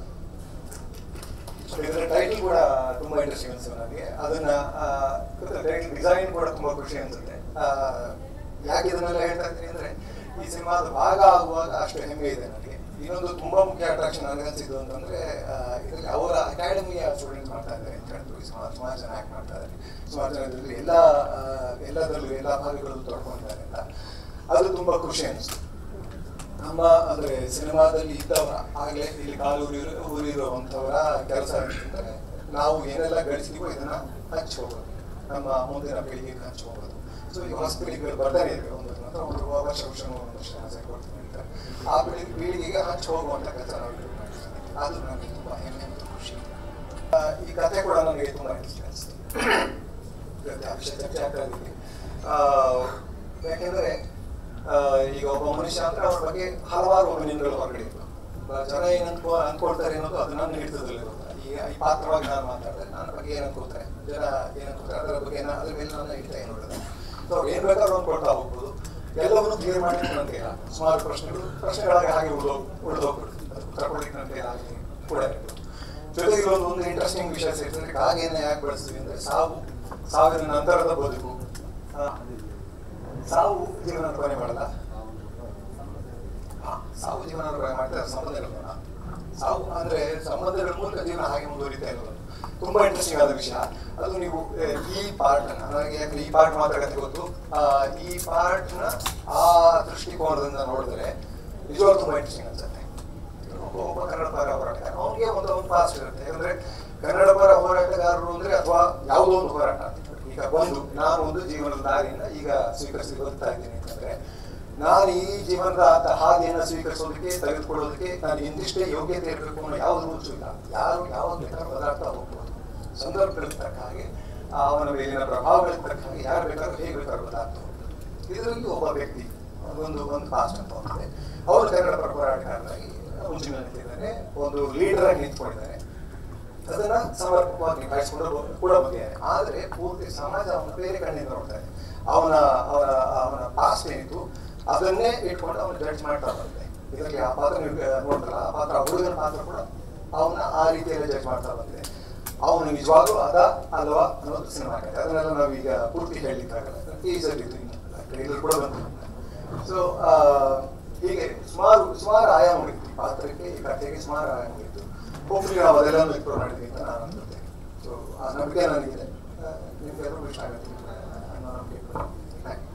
Speaker 16: ಸೊ ಇದರ ಟೈಟಲ್ ಕೂಡ ತುಂಬಾ ಇಂಟ್ರೆಸ್ಟಿಂಗ್ ಅನ್ಸುತ್ತೆ ನನಗೆ ಅದನ್ನ ಟೈಟಲ್ ಡಿಸೈನ್ ಕೂಡ ತುಂಬಾ ಖುಷಿ ಅನ್ಸುತ್ತೆ ಆ, ಯಾಕೆ ಇದನ್ನೆಲ್ಲ ಹೇಳ್ತಾ ಇದ್ದೀನಿ ಅಂದ್ರೆ ಈ ಸಿನಿಮಾದ ಭಾಗ ಆಗುವಾಗ ಅಷ್ಟು ಹೆಮ್ಮೆ ಇದೆ ನನಗೆ ಇನ್ನೊಂದು ತುಂಬಾ ಮುಖ್ಯ ಅಟ್ರಾಕ್ಷನ್ ನನಗೆ ಅನ್ಸಿದ್ದು ಅಂತಂದ್ರೆ ಆ, ಇದರಲ್ಲಿ ಅವರ ಅಕಾಡೆಮಿಯ ಸ್ಟೂಡೆಂಟ್ಸ್ ಮಾಡ್ತಾ ಇದ್ದಾರೆ ಅಂತ ಹೇಳಿದ್ರು ಸುಮಾರು ಸುಮಾರು ಜನ ಆಕ್ಟ್ ಮಾಡ್ತಾ ಇದ್ದಾರೆ ಸುಮಾರು ಜನ ಇದರಲ್ಲಿ ಎಲ್ಲ ಆ, ಎಲ್ಲದರಲ್ಲೂ ಎಲ್ಲ ಭಾಗಗಳಲ್ಲೂ ತೊಡ್ಕೊಂಡಿದ್ದಾರೆ ಅಂತ ಅದು ತುಂಬಾ ಖುಷಿ ಅನಿಸ್ತು ನಮ್ಮ ಅಂದ್ರೆ ಸಿನಿಮಾದಲ್ಲಿ ಇದ್ದವರ ಆಗಲೇ ಇಲ್ಲಿ ಕಾಲು ಊರಿರೋ ಊರಿರುವಂಥವರ ಕೆಲಸ ಅಂತಂದ್ರೆ ನಾವು ಏನೆಲ್ಲ ಗಳಿಸ್ತೀವೋ ಇದನ್ನ ಹಂಚಿ ಹೋಗೋದು ನಮ್ಮ ಮುಂದಿನ ಪೀಳಿಗೆಗೆ ಹಂಚಿ ಹೋಗೋದು ಸೊ ಈ ಹೊಸ ಪೀಳಿಗೆಗಳು ಬರ್ತಾನೆ ಇವೆ ಒಂದು ನಂತರ ಒಂದು ವರ್ಷ ವರ್ಷ ಒಂದು ವರ್ಷ ಆಸೆ ಕೊಡ್ತೀನಿ ಅಂತ ಆ ಪೀಳಿಗೆ ಪೀಳಿಗೆಗೆ ಹಂಚಿ ಹೋಗುವಂಥ ಕೆಲಸ ನಾವು ಇಲ್ಲಿ ಮಾಡ್ತೀವಿ ಅದು ನನಗೆ ತುಂಬ ಹೆಮ್ಮೆ ಮತ್ತು ಖುಷಿ ಆ, ಈ ಕಥೆ ಕೂಡ ನನಗೆ ತುಂಬ ಇಂಟ್ರೆಸ್ಟ್ ಅನಿಸ್ತು ಇವತ್ತು ಆ ವಿಷಯ ಚರ್ಚೆ ಆಗ್ತಾ ಇದ್ದೀವಿ ಆ, ಯಾಕೆಂದ್ರೆ ಆ, ಈಗ ಒಬ್ಬ ಮನುಷ್ಯ ಅಂದ್ರೆ ಅವ್ರ ಬಗ್ಗೆ ಹಲವಾರು ಒಪಿನಿಯನ್ಗಳು ಹೊರಗಡೆ ಇರ್ತವೆ ಬ- ಜನ ಏನ್ ಅನ್ಕೋ ಅನ್ಕೊಳ್ತಾರೆ ಅನ್ನೋದು ಅದು ನನ್ನ ಹಿಡಿತದಲ್ಲಿ ಇರುತ್ತೆ ಈಗ ಈ ಪಾತ್ರವಾಗಿ ನಾನು ಮಾತಾಡಿದ್ರೆ ನನ್ನ ಬಗ್ಗೆ ಏನ್ ಅನ್ಕೋತಾರೆ ಜನ ಏನ್ ಅನ್ಕೋತಾರೆ ಅದರ ಬಗ್ಗೆ ನಾ- ಅದ್ರ ಮೇಲೆ ನನ್ನ ಹಿಡಿತ ಏನು ಇರುತ್ತೆ ಸೊ ಅವ್ರು ಏನ್ ಬೇಕಾದ್ರೂ ಅನ್ಕೊಳ್ತಾ ಹೋಗ್ಬೋದು ಎಲ್ಲವನ್ನೂ ಕ್ಲಿಯರ್ ಮಾಡಿ ನನ್ನ ಕೈಲ ಸುಮಾರು ಪ್ರಶ್ನೆಗಳು ಪ್ರಶ್ನೆಗಳಾಗಿ ಹಾಗೆ ಉಳಿದೋ ಉಳಿದೋಗ್ಬಿಡುತ್ತೆ ಅದು ಉತ್ತರ ಕೊಡ್ಲಿಕ್ಕೆ ನನ್ನ ಕೈಲಾಗಿ ಕೂಡ ಇರ್ಬೋದು ಜೊತೆಗೆ ಇಲ್ಲೊಂದು ಒಂದು ಇಂಟ್ರೆಸ್ಟಿಂಗ್ ವಿಷಯ ಸೇರ್ತದೆ ಕಾಗೆನ ಯಾಕೆ ಬಳಸ್ತೀವಿ ಅಂದ್ರೆ ಸಾವು ಸಾವಿನ ನಂತರದ ಬದುಕು ಆ, ಸಾವು ಜೀವನ ಕೊನೆ ಮಾಡಲ್ಲ ಹಾ, ಸಾವು ಜೀವನ ಕೊನೆ ಮಾಡ್ತಾರೆ ಸಂಬಂಧಗಳನ್ನ ಸಾವು ಅಂದ್ರೆ ಸಂಬಂಧಗಳ ಮೂಲಕ ಜೀವನ ಹಾಗೆ ಮುಂದುವರಿತಾ ಇರೋದು ತುಂಬಾ ಇಂಟ್ರೆಸ್ಟಿಂಗ್ ಆದ ವಿಷಯ ಅದು ನೀವು ಆ, ಈ ಪಾರ್ಟ್ ನನಗೆ ಯಾಕಂದ್ರೆ ಈ ಪಾರ್ಟ್ ಮಾತ್ರ ಕತೆ ಗೊತ್ತು ಆ, ಈ ಪಾರ್ಟ್ ನ ಆ ದೃಷ್ಟಿಕೋನದಿಂದ ನೋಡಿದ್ರೆ ನಿಜವಾಗ್ಲೂ ತುಂಬಾ ಇಂಟ್ರೆಸ್ಟಿಂಗ್ ಅನ್ಸುತ್ತೆ ಒಬ್ಬ ಒಬ್ಬ ಕನ್ನಡ ಪರ ಹೋರಾಟಗಾರ ಅವನಿಗೆ ಒಂದು ಒಂದು ಪಾಸ್ಟ್ ಇರುತ್ತೆ ಯಾಕಂದ್ರೆ ಕನ್ನಡ ಪರ ಹೋರಾಟಗಾರರು ಅಂದ್ರೆ ಅಥವಾ ಯಾವುದೋ ಒಂದು ಹೋರಾಟ ಈಗ ಒಂದು ನಾನು ಒಂದು ಜೀವನದ ದಾರಿಯಿಂದ ಈಗ ಸ್ವೀಕರಿಸಿ ಬರ್ತಾ ಇದ್ದೀನಿ ಅಂತಂದ್ರೆ ನಾನು ಈ ಜೀವನದ ಆತ ಹಾದಿಯನ್ನು ಸ್ವೀಕರಿಸೋದಕ್ಕೆ ತೆಗೆದುಕೊಳ್ಳೋದಕ್ಕೆ ನಾನು ಇಂದಿಷ್ಟೇ ಯೋಗ್ಯತೆ ಇರಬೇಕು ಅನ್ನೋ ಯಾವುದು ರೂಲ್ಸು ಇಲ್ಲ ಯಾರು ಯಾವಾಗ ಬೇಕಾದ್ರೂ ಬದಲಾಗ್ತಾ ಹೋಗ್ಬೋದು ಸಂದರ್ಭಗಳಿಗೆ ತಕ್ಕ ಹಾಗೆ ಆ ಅವನ ಮೇಲಿನ ಪ್ರಭಾವಗಳಿಗೆ ತಕ್ಕ ಹಾಗೆ ಯಾರು ಬೇಕಾದ್ರೂ ಹೇಗೆ ಬೇಕಾದ್ರೂ ಬದಲಾಗ್ತಾ ಹೋಗ್ಬೋದು ಇದರಲ್ಲಿ ಒಬ್ಬ ವ್ಯಕ್ತಿ ಒಂದು ಒಂದು ಪಾಸ್ಟ್ ಅಂತ ಹೋಗ್ತದೆ ಅವರು ಕನ್ನಡ ಪರ ಹೋರಾಟಗಾರರಾಗಿ ಮುಂಚಿನ ನಿಂತಿದ್ದಾನೆ ಒಂದು ಲೀಡರ್ ಆಗಿ ನಿಂತ್ಕೊಂಡಿದ್ದಾನೆ ಅದನ್ನ ಸಮರ್ಪಕವಾಗಿ ನಿಭಾಯಿಸಿಕೊಂಡು ಬ- ಕೂಡ ಬಂದಿದ್ದಾನೆ ಆದರೆ ಪೂರ್ತಿ ಸಮಾಜ ಅವನ ಬೇರೆ ಕಣ್ಣಿಂದ ನೋಡ್ತಾ ಇದೆ ಅವನ ಅವನ ಅವನ ಪಾಸ್ಟ್ ಏನಿತ್ತು ಅದನ್ನೇ ಇಟ್ಕೊಂಡು ಅವನು ಜಡ್ಜ್ ಮಾಡ್ತಾ ಬಂದೆ ಇದರಲ್ಲಿ ಆ ಪಾತ್ರ ನೀವು ನೋಡ್ತಾರಲ್ಲ ಆ ಪಾತ್ರ ಆ ಹುಡುಗನ ಪಾತ್ರ ಕೂಡ ಅವನ ಆ ರೀತಿಯಲ್ಲಿ ಜಡ್ಜ್ ಮಾಡ್ತಾ ಬಂದಿದೆ ಅವನು ನಿಜವಾಗ್ಲೂ ಅದ ಅಲ್ವಾ ಅನ್ನೋದು ಸಿನಿಮಾ ಆಗಿದೆ ಅದನ್ನೆಲ್ಲ ನಾವೀಗ ಪೂರ್ತಿ ಹೇಳಲಿಕ್ಕಾಗಲ್ಲ ಟೀಸರ್ ಇತ್ತು ಟ್ರೈಲರ್ ಕೂಡ ಬಂತು ಸೊ ಹೀಗೆ ಸುಮಾರು ಸುಮಾರು ಆಯಾಮಗಳಿತ್ತು ಈ ಪಾತ್ರಕ್ಕೆ ಈ ಕಥೆಗೆ ಸುಮಾರು ಆಯಾಮಗಳಿತ್ತು ಹೋಪ್ಫುಲಿ ನಾವು ಅದೆಲ್ಲನೂ ಎಕ್ಸ್ಪ್ಲೋರ್ ಮಾಡಿದ್ವಿ ಅಂತ ನಾನು ಅನ್ಸುತ್ತೆ ಸೊ ಆ ನಂಬಿಕೆ ನನಗಿದೆ ನಿಮ್ಗೆಲ್ಲರಿಗೂ ಇಷ್ಟ ಆಗುತ್ತೆ